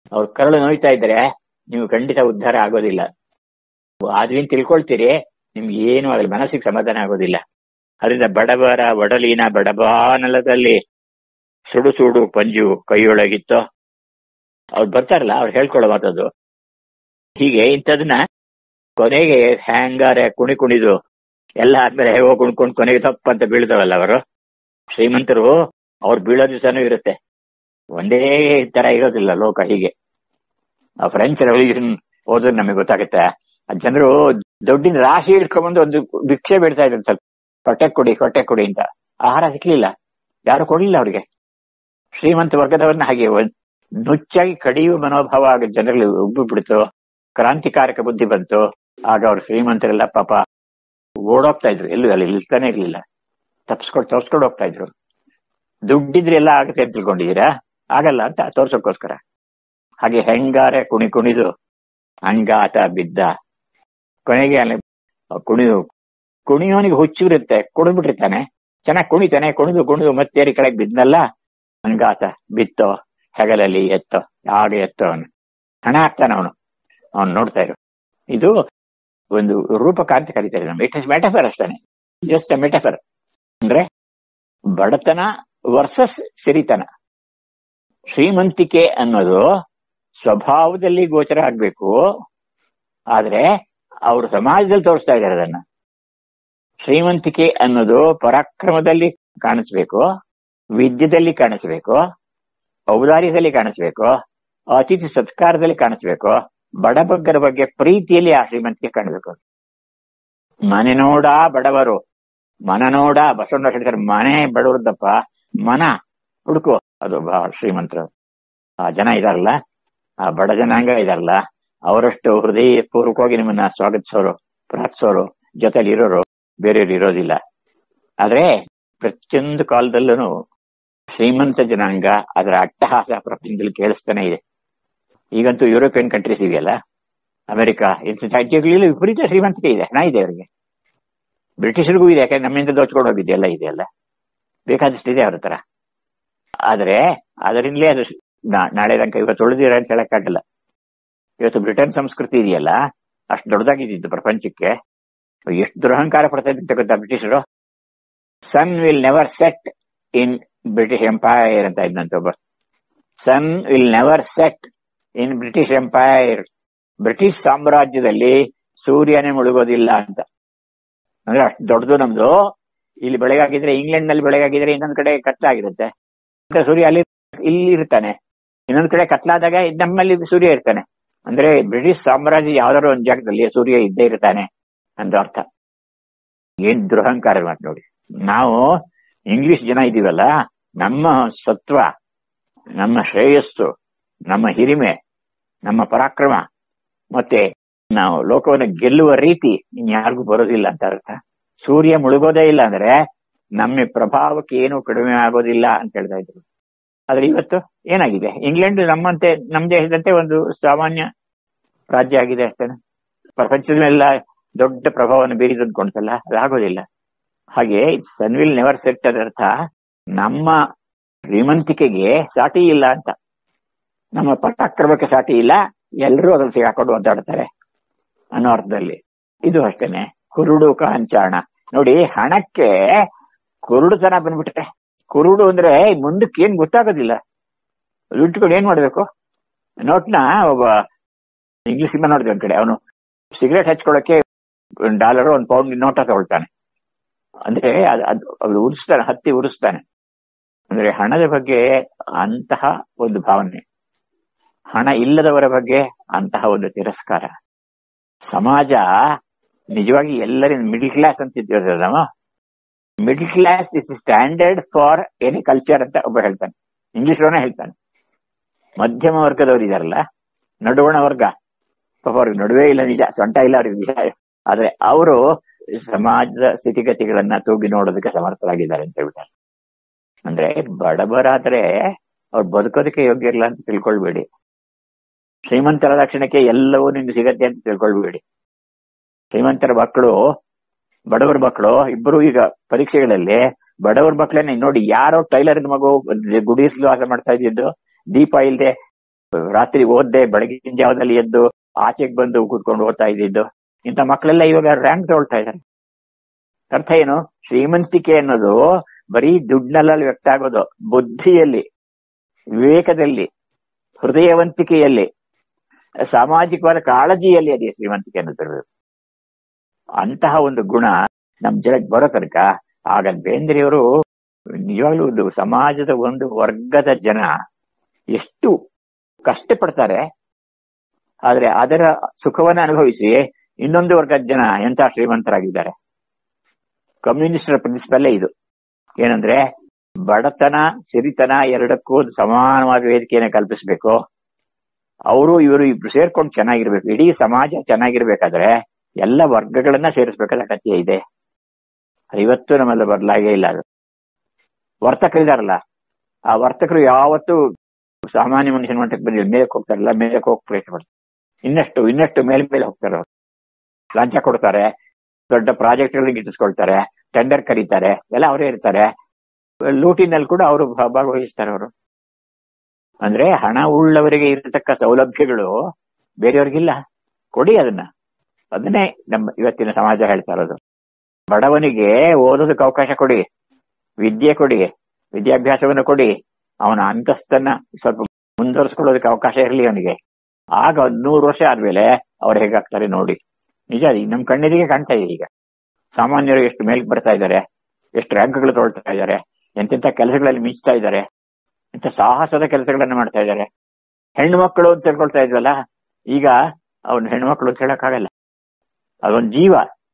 ಅವ್ರ ಕರಳು ನೋಯ್ತಾ ಇದ್ರೆ ನೀವು ಖಂಡಿತ ಉದ್ಧಾರ ಆಗೋದಿಲ್ಲ ಆದ್ರಿಂದ ತಿಳ್ಕೊಳ್ತೀರಿ ನಿಮ್ಗೆ ಏನು ಅದ್ರ ಮನಸ್ಸಿಗೆ ಸಮಾಧಾನ ಆಗೋದಿಲ್ಲ ಅದರಿಂದ ಬಡವರ ಒಡಲಿನ ಬಡಬಾನಲದಲ್ಲಿ ಸುಡು ಸುಡು ಪಂಜು ಕೈಯೊಳಗಿತ್ತು ಅವ್ರು ಬರ್ತಾರಲ್ಲ ಅವ್ರು ಹೇಳ್ಕೊಳ್ಳೋ ಮಾತದು ಹೀಗೆ ಇಂಥದನ್ನ ಕೊನೆಗೆ ಹ್ಯಾಂಗಾರೆ ಕುಣಿ ಕುಣಿದು ಎಲ್ಲ ಆದ್ಮೇಲೆ ಹೇಗೋ ಕುಣ್ಕೊಂಡು ಕೊನೆಗೆ ತಪ್ಪಂತ ಬೀಳ್ತಾವಲ್ಲ ಅವರು ಶ್ರೀಮಂತರು ಅವ್ರು ಬೀಳೋ ದಿವಸನೂ ಇರುತ್ತೆ ಒಂದೇ ತರ ಇರೋದಿಲ್ಲ ಲೋಕ ಹೀಗೆ ಆ ಫ್ರೆಂಚ್ ರೆವಲ್ಯೂಷನ್ ಓದಿದ್ರೆ ನಮಗೆ ಗೊತ್ತಾಗುತ್ತೆ ಆ ಜನರು ದುಡ್ಡಿನ ರಾಶಿ ಇಟ್ಕೊಂಡ್ಬಂದು ಒಂದು ಭಿಕ್ಷೆ ಬಿಡ್ತಾ ಇದ್ರು ಸ್ವಲ್ಪ ಹೊಟ್ಟೆ ಕೊಡಿ ಹೊಟ್ಟೆ ಕೊಡಿ ಅಂತ ಆಹಾರ ಸಿಕ್ಲಿಲ್ಲ ಯಾರು ಕೊಡ್ಲಿಲ್ಲ ಅವ್ರಿಗೆ ಶ್ರೀಮಂತ ವರ್ಗದವ್ರನ್ನ ಹಾಗೆ ಒಂದ್- ನುಚ್ಚಾಗಿ ಕಡಿಯುವ ಮನೋಭಾವ ಆಗ ಜನರಲ್ಲಿ ಉಬ್ಬಿ ಬಿಡ್ತು ಕ್ರಾಂತಿಕಾರಕ ಬುದ್ಧಿ ಬಂತು ಆಗ ಅವ್ರು ಶ್ರೀಮಂತರೆಲ್ಲ ಪಾಪ ಓಡೋಗ್ತಾ ಇದ್ರು ಎಲ್ಲೂ ಅಲ್ಲಿ ನಿಲ್ತಾನೆ ಇರ್ಲಿಲ್ಲ ತಪ್ಸ್ಕೊಂಡು ತೋರ್ಸ್ಕೊಂಡು ಹೋಗ್ತಾ ಇದ್ರು ದುಡ್ಡಿದ್ರೆ ಎಲ್ಲ ಆಗುತ್ತೆ ಅಂತ ತಿಳ್ಕೊಂಡಿದ್ದೀರಾ ಆಗಲ್ಲ ಅಂತ ತೋರ್ಸೋಕ್ಕೋಸ್ಕರ ಹಾಗೆ ಹೆಂಗಾರೆ ಕುಣಿ ಕುಣಿದು ಅಂಗಾತ ಬಿದ್ದ ಕೊನೆಗೆ ಅಲ್ಲಿ ಕುಣಿದು ಕುಣಿಯೋನಿಗೆ ಹುಚ್ಚಿರುತ್ತೆ ಕುಣಿದ್ಬಿಟ್ಟಿರ್ತಾನೆ ಚೆನ್ನಾಗಿ ಕುಣಿತಾನೆ ಕುಣಿದು ಕುಣಿದು ಮತ್ತೇರಿ ಕೆಳಗೆ ಬಿದ್ನಲ್ಲ ಅಂಗಾತ ಬಿತ್ತೋ ಹೆಗಲಲ್ಲಿ ಎತ್ತೋ ಆಗ ಎತ್ತೋ ಅವನು ಹಣ ಹಾಕ್ತಾನೆ ಅವನು ಅವನು ನೋಡ್ತಾ ಇರು ಇದು ಒಂದು ರೂಪಕ ಅಂತ ಕರೀತಾರೆ ಇಟ್ ಇಸ್ ಮೆಟಫರ್ ಅಷ್ಟೇ ಜಸ್ಟ್ ಮೆಟಫರ್ ಅಂದ್ರೆ ಬಡತನ ವರ್ಸಸ್ ಸಿರಿತನ ಶ್ರೀಮಂತಿಕೆ ಅನ್ನೋದು ಸ್ವಭಾವದಲ್ಲಿ ಗೋಚರ ಆಗ್ಬೇಕು ಆದ್ರೆ ಅವರು ಸಮಾಜದಲ್ಲಿ ತೋರಿಸ್ತಾ ಇದ್ದಾರೆ ಅದನ್ನ ಶ್ರೀಮಂತಿಕೆ ಅನ್ನೋದು ಪರಾಕ್ರಮದಲ್ಲಿ ಕಾಣಿಸ್ಬೇಕು ವಿದ್ಯೆದಲ್ಲಿ ಕಾಣಿಸ್ಬೇಕು ಔದಾರ್ಯದಲ್ಲಿ ಕಾಣಿಸ್ಬೇಕು ಅತಿಥಿ ಸತ್ಕಾರದಲ್ಲಿ ಕಾಣಿಸ್ಬೇಕು ಬಡಬಗ್ಗರ ಬಗ್ಗೆ ಪ್ರೀತಿಯಲ್ಲಿ ಆ ಶ್ರೀಮಂತಿಕೆ ಕಾಣಬೇಕು ಮನೆ ನೋಡ ಬಡವರು ಮನ ನೋಡ ಬಸವಣ್ಣ ಹೇಳ್ತಾರೆ ಮನೆ ಬಡವ್ರದ್ದಪ್ಪ ಮನ ಹುಡುಕು ಅದು ಬಹಳ ಶ್ರೀಮಂತರು ಆ ಜನ ಇದಾರಲ್ಲ ಆ ಬಡ ಜನಾಂಗ ಇದಾರಲ್ಲ ಅವರಷ್ಟು ಹೃದಯ ಪೂರ್ವಕವಾಗಿ ನಿಮ್ಮನ್ನ ಸ್ವಾಗತಿಸೋರು ಪ್ರಾರ್ಥಿಸೋರು ಜೊತೆಲಿ ಇರೋರು ಬೇರೆಯವ್ರು ಇರೋದಿಲ್ಲ ಆದ್ರೆ ಪ್ರತಿಯೊಂದು ಕಾಲದಲ್ಲೂ ಶ್ರೀಮಂತ ಜನಾಂಗ ಅದರ ಅಟ್ಟಹಾಸ ಪ್ರಪಂಚದಲ್ಲಿ ಕೇಳಿಸ್ತಾನೆ ಇದೆ ಈಗಂತೂ ಯುರೋಪಿಯನ್ ಕಂಟ್ರೀಸ್ ಇದೆಯಲ್ಲ ಅಮೆರಿಕ ಇಂಥ ರಾಜ್ಯಗಳಲ್ಲಿ ವಿಪರೀತ ಶ್ರೀಮಂತಿಕೆ ಇದೆ ಹಣ ಇದೆ ಅವರಿಗೆ ಬ್ರಿಟಿಷರಿಗೂ ಇದೆ ಯಾಕಂದ್ರೆ ನಮ್ಮಿಂದ ದೋಚ್ಕೊಂಡು ಹೋಗಿದೆಯಲ್ಲ ಇದೆಯಲ್ಲ ಬೇಕಾದಷ್ಟು ಇದೆ ಅವ್ರ ಹತ್ರ ಆದ್ರೆ ಅದರಿಂದಲೇ ಅದು ನಾ- ನಾಳೆ ತನಕ ಇವತ್ತು ಉಳಿದಿರ ಅಂತ ಹೇಳಕ್ಕಾಗಲ್ಲ ಇವತ್ತು ಬ್ರಿಟನ್ ಸಂಸ್ಕೃತಿ ಇದೆಯಲ್ಲ ಅಷ್ಟು ದೊಡ್ಡದಾಗಿದ್ದು ಪ್ರಪಂಚಕ್ಕೆ ಎಷ್ಟು ದುರಹಂಕಾರ ಪಡ್ತಾ ಇದ್ದಂತೆ ಗೊತ್ತಾ ಬ್ರಿಟಿಷರು sun will never set in British empire ಅಂತ ಇದ್ದಂತೆ ಒಬ್ಬ sun will never set in British empire British ಸಾಮ್ರಾಜ್ಯದಲ್ಲಿ ಸೂರ್ಯನೇ ಮುಳುಗೋದಿಲ್ಲ ಅಂತ ಅಂದ್ರೆ ಅಷ್ಟು ದೊಡ್ಡದು ನಮ್ದು ಇಲ್ಲಿ ಬೆಳಗಾಗಿದ್ರೆ ಇಂಗ್ಲೆಂಡ್ ನಲ್ಲಿ ಬೆಳಗಾಗಿದ್ರೆ ಇನ್ನೊಂದ್ ಕಡೆ ಕತ್ಲಾಗಿರುತ್ತೆ ಮತ್ತೆ ಸೂರ್ಯ ಅಲ್ಲಿ ಇಲ್ಲಿ ಇರ್ತಾನೆ ಇನ್ನೊಂದ್ ಕಡೆ ಕತ್ಲಾದಾಗ ನಮ್ಮಲ್ಲಿ ಸೂರ್ಯ ಇರ್ತಾನೆ ಅಂದ್ರೆ ಬ್ರಿಟಿಷ್ ಸಾಮ್ರಾಜ್ಯ ಯಾವ್ದಾದ್ರು ಒಂದ್ ಜಾಗದಲ್ಲಿ ಸೂರ್ಯ ಇದ್ದೇ ಇರ್ತಾನೆ ಅಂತ ಅರ್ಥ ಏನ್ ದುರಹಂಕಾರ ಮಾತು ನೋಡಿ ನಾವು ಇಂಗ್ಲಿಷ್ ಜನ ಇದೀವಲ್ಲ ನಮ್ಮ ಸತ್ವ ನಮ್ಮ ಶ್ರೇಯಸ್ಸು ನಮ್ಮ ಹಿರಿಮೆ ನಮ್ಮ ಪರಾಕ್ರಮ ಮತ್ತೆ ನಾವು ಲೋಕವನ್ನು ಗೆಲ್ಲುವ ರೀತಿ ಇನ್ಯಾರಿಗೂ ಬರೋದಿಲ್ಲ ಅಂತ ಅರ್ಥ ಸೂರ್ಯ ಮುಳುಗೋದೇ ಇಲ್ಲ ಅಂದ್ರೆ ನಮ್ಮ ಪ್ರಭಾವಕ್ಕೆ ಏನು ಕಡಿಮೆ ಆಗೋದಿಲ್ಲ ಅಂತ ಹೇಳ್ತಾ ಇದ್ರು ಆದ್ರೆ ಇವತ್ತು ಏನಾಗಿದೆ ಇಂಗ್ಲೆಂಡ್ ನಮ್ಮಂತೆ ನಮ್ಮ ದೇಶದಂತೆ ಒಂದು ಸಾಮಾನ್ಯ ರಾಜ್ಯ ಆಗಿದೆ ಅಷ್ಟೇ ಪ್ರಪಂಚದ ಮೇಲೆಲ್ಲ ದೊಡ್ಡ ಪ್ರಭಾವವನ್ನು ಬೀರಿದು ಅನ್ಕೊಂಡ್ಸಲ್ಲ ಅದಾಗೋದಿಲ್ಲ ಹಾಗೆ ಸನ್ ವಿಲ್ ನೆವರ್ ಸೆಟ್ ಅದರ್ಥ ನಮ್ಮ ಶ್ರೀಮಂತಿಕೆಗೆ ಸಾಟಿ ಇಲ್ಲ ಅಂತ ನಮ್ಮ ಪರಾಕ್ರಮಕ್ಕೆ ಸಾಟಿ ಇಲ್ಲ ಎಲ್ಲರೂ ಅದ್ರಲ್ಲಿ ಸಿಗಾಕೊಂಡು ಒದ್ದಾಡ್ತಾರೆ ಅನ್ನೋ ಅರ್ಥದಲ್ಲಿ ಇದು ಅಷ್ಟೇನೆ ಕುರುಡು ಕಾಂಚಾಣ ನೋಡಿ ಹಣಕ್ಕೆ ಕುರುಡುತನ ಬಂದ್ಬಿಟ್ರೆ ಕುರುಡು ಅಂದ್ರೆ ಮುಂದಕ್ಕೆ ಏನ್ ಗೊತ್ತಾಗೋದಿಲ್ಲ ದುಡ್ಡುಗಳು ಏನ್ ಮಾಡ್ಬೇಕು ನೋಟ್ನ ಒಬ್ಬ ಇಂಗ್ಲಿಷ್ ಸಿನಿಮಾ ನೋಡಿದೆ ಒಂದ್ ಕಡೆ ಅವನು ಸಿಗರೇಟ್ ಹಚ್ಕೊಳಕ್ಕೆ ಒಂದ್ ಡಾಲರ್ ಒಂದ್ ಪೌಂಡ್ ನೋಟ ತಗೊಳ್ತಾನೆ ಅಂದ್ರೆ ಅದ್- ಅದ್ ಅದು ಉರಿಸ್ತಾನೆ ಹತ್ತಿ ಉರಿಸ್ತಾನೆ ಅಂದ್ರೆ ಹಣದ ಬಗ್ಗೆ ಅಂತಹ ಒಂದು ಭಾವನೆ ಹಣ ಇಲ್ಲದವರ ಬಗ್ಗೆ ಅಂತಹ ಒಂದು ತಿರಸ್ಕಾರ ಸಮಾಜ ನಿಜವಾಗಿ ಎಲ್ಲರಿಂದ ಮಿಡಿಲ್ ಕ್ಲಾಸ್ ಅಂತ ಇದ್ದೀವಿ ನಾವು middle class is standard for any culture ಅಂತ ಒಬ್ಬ ಹೇಳ್ತಾನೆ ಇಂಗ್ಲಿಷ್ ಹೇಳ್ತಾನೆ ಮಧ್ಯಮ ವರ್ಗದವರು ಇದಾರಲ್ಲ ನಡುವಣ ವರ್ಗ ಪಾಪ ಅವ್ರಿಗೆ ನಡುವೆ ಇಲ್ಲ ನಿಜ ಸೊಂಟ ಇಲ್ಲ ಅವ್ರಿಗೆ ನಿಜ ಆದ್ರೆ ಅವರು ಸಮಾಜದ ಸ್ಥಿತಿಗತಿಗಳನ್ನ ತೂಗಿ ನೋಡೋದಕ್ಕೆ ಸಮರ್ಥರಾಗಿದ್ದಾರೆ ಅಂತ ಹೇಳ್ತಾರೆ ಅಂದ್ರೆ ಬಡಬರಾದ್ರೆ ಅವ್ರು ಬದುಕೋದಕ್ಕೆ ಯೋಗ್ಯ ಇರಲ್ಲ ಅಂತ ತಿಳ್ಕೊಳ್ಬೇಡಿ ಶ್ರೀಮಂತರ ಲಕ್ಷಣಕ್ಕೆ ಎಲ್ಲವೂ ನಿಮ್ಗೆ ಸಿಗತ್ತೆ ಅಂತ ತಿಳ್ಕೊಳ್ಬೇಡಿ ಶ್ರೀಮಂತರ ಮಕ್ಕಳು ಬಡವರ ಮಕ್ಕಳು ಇಬ್ಬರು ಈಗ ಪರೀಕ್ಷೆಗಳಲ್ಲಿ ಬಡವರ ಮಕ್ಕಳನ್ನೇ ನೋಡಿ ಯಾರೋ ಟೈಲರ್ ಮಗು ಗುಡಿಸ್ಲು ವಾಸ ಮಾಡ್ತಾ ಇದ್ದಿದ್ದು ದೀಪ ಇಲ್ಲದೆ ರಾತ್ರಿ ಓದ್ದೆ ಬೆಳಗಿನ ಜಾವದಲ್ಲಿ ಎದ್ದು ಆಚೆಗೆ ಬಂದು ಕೂತ್ಕೊಂಡು ಓದ್ತಾ ಇದ್ದಿದ್ದು ಇಂಥ ಮಕ್ಕಳೆಲ್ಲ ಇವಾಗ ರ್ಯಾಂಕ್ ತಗೊಳ್ತಾ ಇದ್ದಾರೆ ಅರ್ಥ ಏನು ಶ್ರೀಮಂತಿಕೆ ಅನ್ನೋದು ಬರೀ ದುಡ್ಡಿನಲ್ಲಿ ವ್ಯಕ್ತ ಆಗೋದು ಬುದ್ಧಿಯಲ್ಲಿ ವಿವೇಕದಲ್ಲಿ ಹೃದಯವಂತಿಕೆಯಲ್ಲಿ ಸಾಮಾಜಿಕವಾದ ಕಾಳಜಿಯಲ್ಲಿ ಅದೇ ಶ್ರೀಮಂತಿಕೆ ಅನ್ನೋದು ಅಂತಹ ಒಂದು ಗುಣ ನಮ್ ಜನಕ್ಕೆ ಬರೋ ತನಕ ಆಗ ಬೇಂದ್ರೆಯವರು ನಿಜವಾಗ್ಲೂ ಒಂದು ಸಮಾಜದ ಒಂದು ವರ್ಗದ ಜನ ಎಷ್ಟು ಕಷ್ಟಪಡ್ತಾರೆ ಆದ್ರೆ ಅದರ ಸುಖವನ್ನ ಅನುಭವಿಸಿ ಇನ್ನೊಂದು ವರ್ಗದ ಜನ ಎಂತ ಶ್ರೀಮಂತರಾಗಿದ್ದಾರೆ ಕಮ್ಯುನಿಸ್ಟರ ಪ್ರಿನ್ಸಿಪಲ್ಲೇ ಇದು ಏನಂದ್ರೆ ಬಡತನ ಸಿರಿತನ ಎರಡಕ್ಕೂ ಒಂದು ಸಮಾನವಾದ ವೇದಿಕೆಯನ್ನು ಕಲ್ಪಿಸಬೇಕು ಅವರು ಇವರು ಇಬ್ರು ಸೇರ್ಕೊಂಡು ಚೆನ್ನಾಗಿರ್ಬೇಕು ಇಡೀ ಸಮಾಜ ಚೆನ್ನಾಗಿರ್ಬೇಕಾದ್ರೆ ಎಲ್ಲ ವರ್ಗಗಳನ್ನ ಸೇರಿಸಬೇಕಾದ ಅಗತ್ಯ ಇದೆ ಇವತ್ತು ನಮ್ಮೆಲ್ಲ ಬದಲಾಗೇ ಇಲ್ಲ ಅದು ವರ್ತಕರಿದಾರಲ್ಲ ಆ ವರ್ತಕರು ಯಾವತ್ತು ಸಾಮಾನ್ಯ ಮನುಷ್ಯನ ಮಟ್ಟಕ್ಕೆ ಬಂದಿಲ್ಲ ಮೇಲಕ್ಕೆ ಹೋಗ್ತಾರಲ್ಲ ಮೇಲಕ್ಕೆ ಹೋಗಿ ಪ್ರಯತ್ನ ಪಡ್ತಾರೆ ಇನ್ನಷ್ಟು ಇನ್ನಷ್ಟು ಮೇಲೆ ಮೇಲೆ ಹೋಗ್ತಾರೆ ಅವ್ರು ಲಂಚ ಕೊಡ್ತಾರೆ ದೊಡ್ಡ ಪ್ರಾಜೆಕ್ಟ್ಗಳಿಗೆ ಗಿಟ್ಟಿಸ್ಕೊಳ್ತಾರೆ ಟೆಂಡರ್ ಕರೀತಾರೆ ಎಲ್ಲ ಅವರೇ ಇರ್ತಾರೆ ಲೂಟಿನಲ್ಲಿ ಕೂಡ ಅವರು ಭಾಗವಹಿಸ್ತಾರೆ ಅವರು ಅಂದ್ರೆ ಹಣ ಉಳ್ಳವರಿಗೆ ಇರತಕ್ಕ ಸೌಲಭ್ಯಗಳು ಬೇರೆಯವ್ರಿಗಿಲ್ಲ ಕೊಡಿ ಅದನ್ನ ಅದನ್ನೇ ನಮ್ಮ ಇವತ್ತಿನ ಸಮಾಜ ಹೇಳ್ತಾ ಇರೋದು ಬಡವನಿಗೆ ಓದೋದಕ್ಕೆ ಅವಕಾಶ ಕೊಡಿ ವಿದ್ಯೆ ಕೊಡಿ ವಿದ್ಯಾಭ್ಯಾಸವನ್ನು ಕೊಡಿ ಅವನ ಅಂತಸ್ತನ್ನ ಸ್ವಲ್ಪ ಮುಂದುವರಿಸ್ಕೊಳ್ಳೋದಕ್ಕೆ ಅವಕಾಶ ಇರಲಿ ಅವನಿಗೆ ಆಗ ಒಂದ್ ನೂರು ವರ್ಷ ಆದ್ಮೇಲೆ ಅವ್ರು ಹೇಗಾಗ್ತಾರೆ ನೋಡಿ ನಿಜ ನಮ್ ಕಣ್ಣೆದಿಗೆ ಕಾಣ್ತಾ ಇದೆ ಈಗ ಸಾಮಾನ್ಯರು ಎಷ್ಟು ಮೇಲ್ಕ್ ಬರ್ತಾ ಇದ್ದಾರೆ ಎಷ್ಟು ರ್ಯಾಂಕ್ಗಳು ತೊಗೊಳ್ತಾ ಇದ್ದಾರೆ ಎಂತೆಂತ ಕೆಲಸಗಳಲ್ಲಿ ಮಿಂಚ್ತಾ ಇದ್ದಾರೆ ಎಂತ ಸಾಹಸದ ಕೆಲಸಗಳನ್ನ ಮಾಡ್ತಾ ಇದ್ದಾರೆ ಹೆಣ್ಣು ಮಕ್ಕಳು ಅಂತ ತಿಳ್ಕೊಳ್ತಾ ಇದ್ವಲ್ಲ ಈಗ ಅವನು ಹೆಣ್ಣು ಮಕ್ಕಳು ಅಂತ ಹೇಳಕ್ಕಾಗಲ್ಲ ಅದೊಂದು ಜೀವ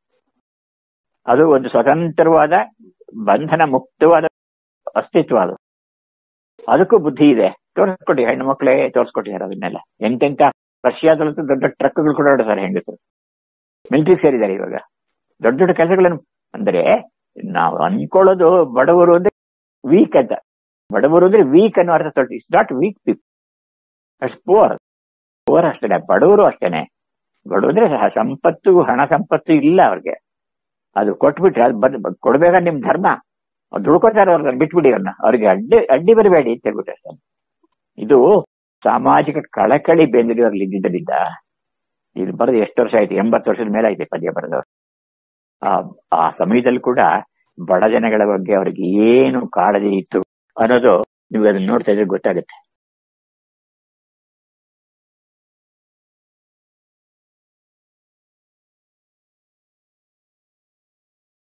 ಅದು ಒಂದು ಸ್ವತಂತ್ರವಾದ ಬಂಧನ ಮುಕ್ತವಾದ ಅಸ್ತಿತ್ವ ಅದು ಅದಕ್ಕೂ ಬುದ್ಧಿ ಇದೆ ತೋರಿಸ್ಕೊಡಿ ಹೆಣ್ಣು ಮಕ್ಕಳೇ ತೋರಿಸ್ಕೊಟ್ಟಿದ್ದಾರೆ ಅದನ್ನೆಲ್ಲ ಎಂತೆಂತ ರಷ್ಯಾದಲ್ಲಂತೂ ದೊಡ್ಡ ಟ್ರಕ್ಗಳು ಕೂಡ ಓಡಿಸ್ತಾರೆ ಹೆಂಗಸರು ಮಿಲಿಟರಿಗೆ ಸೇರಿದ್ದಾರೆ ಇವಾಗ ದೊಡ್ಡ ದೊಡ್ಡ ಕೆಲಸಗಳನ್ನು ಅಂದ್ರೆ ನಾವು ಅನ್ಕೊಳ್ಳೋದು ಬಡವರು ಅಂದ್ರೆ ವೀಕ್ ಅಂತ ಬಡವರು ಅಂದ್ರೆ ವೀಕ್ ಅನ್ನೋ ಅರ್ಥ ತೊಳ್ತಿ it's not weak people it's poor poor ಅಷ್ಟೇನೆ ಬಡವರು ಅಷ್ಟೇನೆ ಬಡವರು ಅಂದ್ರೆ ಸಹ ಸಂಪತ್ತು ಹಣ ಸಂಪತ್ತು ಇಲ್ಲ ಅವ್ರಿಗೆ ಅದು ಕೊಟ್ಬಿಟ್ರೆ ಅದು ಬಂದ್ ಕೊಡ್ಬೇಕ ನಿಮ್ ಧರ್ಮ ದುಡ್ಕೋತಾರೆ ಅವ್ರನ್ನ ಬಿಟ್ಬಿಡಿ ಅವ್ರನ್ನ ಅವ್ರಿಗೆ ಅಡ್ಡಿ ಅಡ್ಡಿ ಬರಬೇಡಿ ಅಂತ ಹೇಳ್ಬಿಟ್ಟೆ ಅಷ್ಟೇ ಇದು ಸಾಮಾಜಿಕ ಕಳಕಳಿ ಬೇಂದ್ರಿಯವರಲ್ಲಿ ಇದ್ದಿದ್ದರಿಂದ ಇದು ಬರೆದು ಎಷ್ಟು ವರ್ಷ ಆಯ್ತು ಎಂಬತ್ತು ವರ್ಷದ ಮೇಲೆ ಆಯ್ತು ಪದ್ಯ ಬರೆದವರು ಆ ಆ ಸಮಯದಲ್ಲಿ ಕೂಡ ಬಡ ಜನಗಳ ಬಗ್ಗೆ ಅವ್ರಿಗೆ ಏನು ಕಾಳಜಿ ಇತ್ತು ಅನ್ನೋದು ನೀವು ಅದನ್ನ ನೋಡ್ತಾ ಇದ್ರೆ ಗೊತ್ತಾಗುತ್ತೆ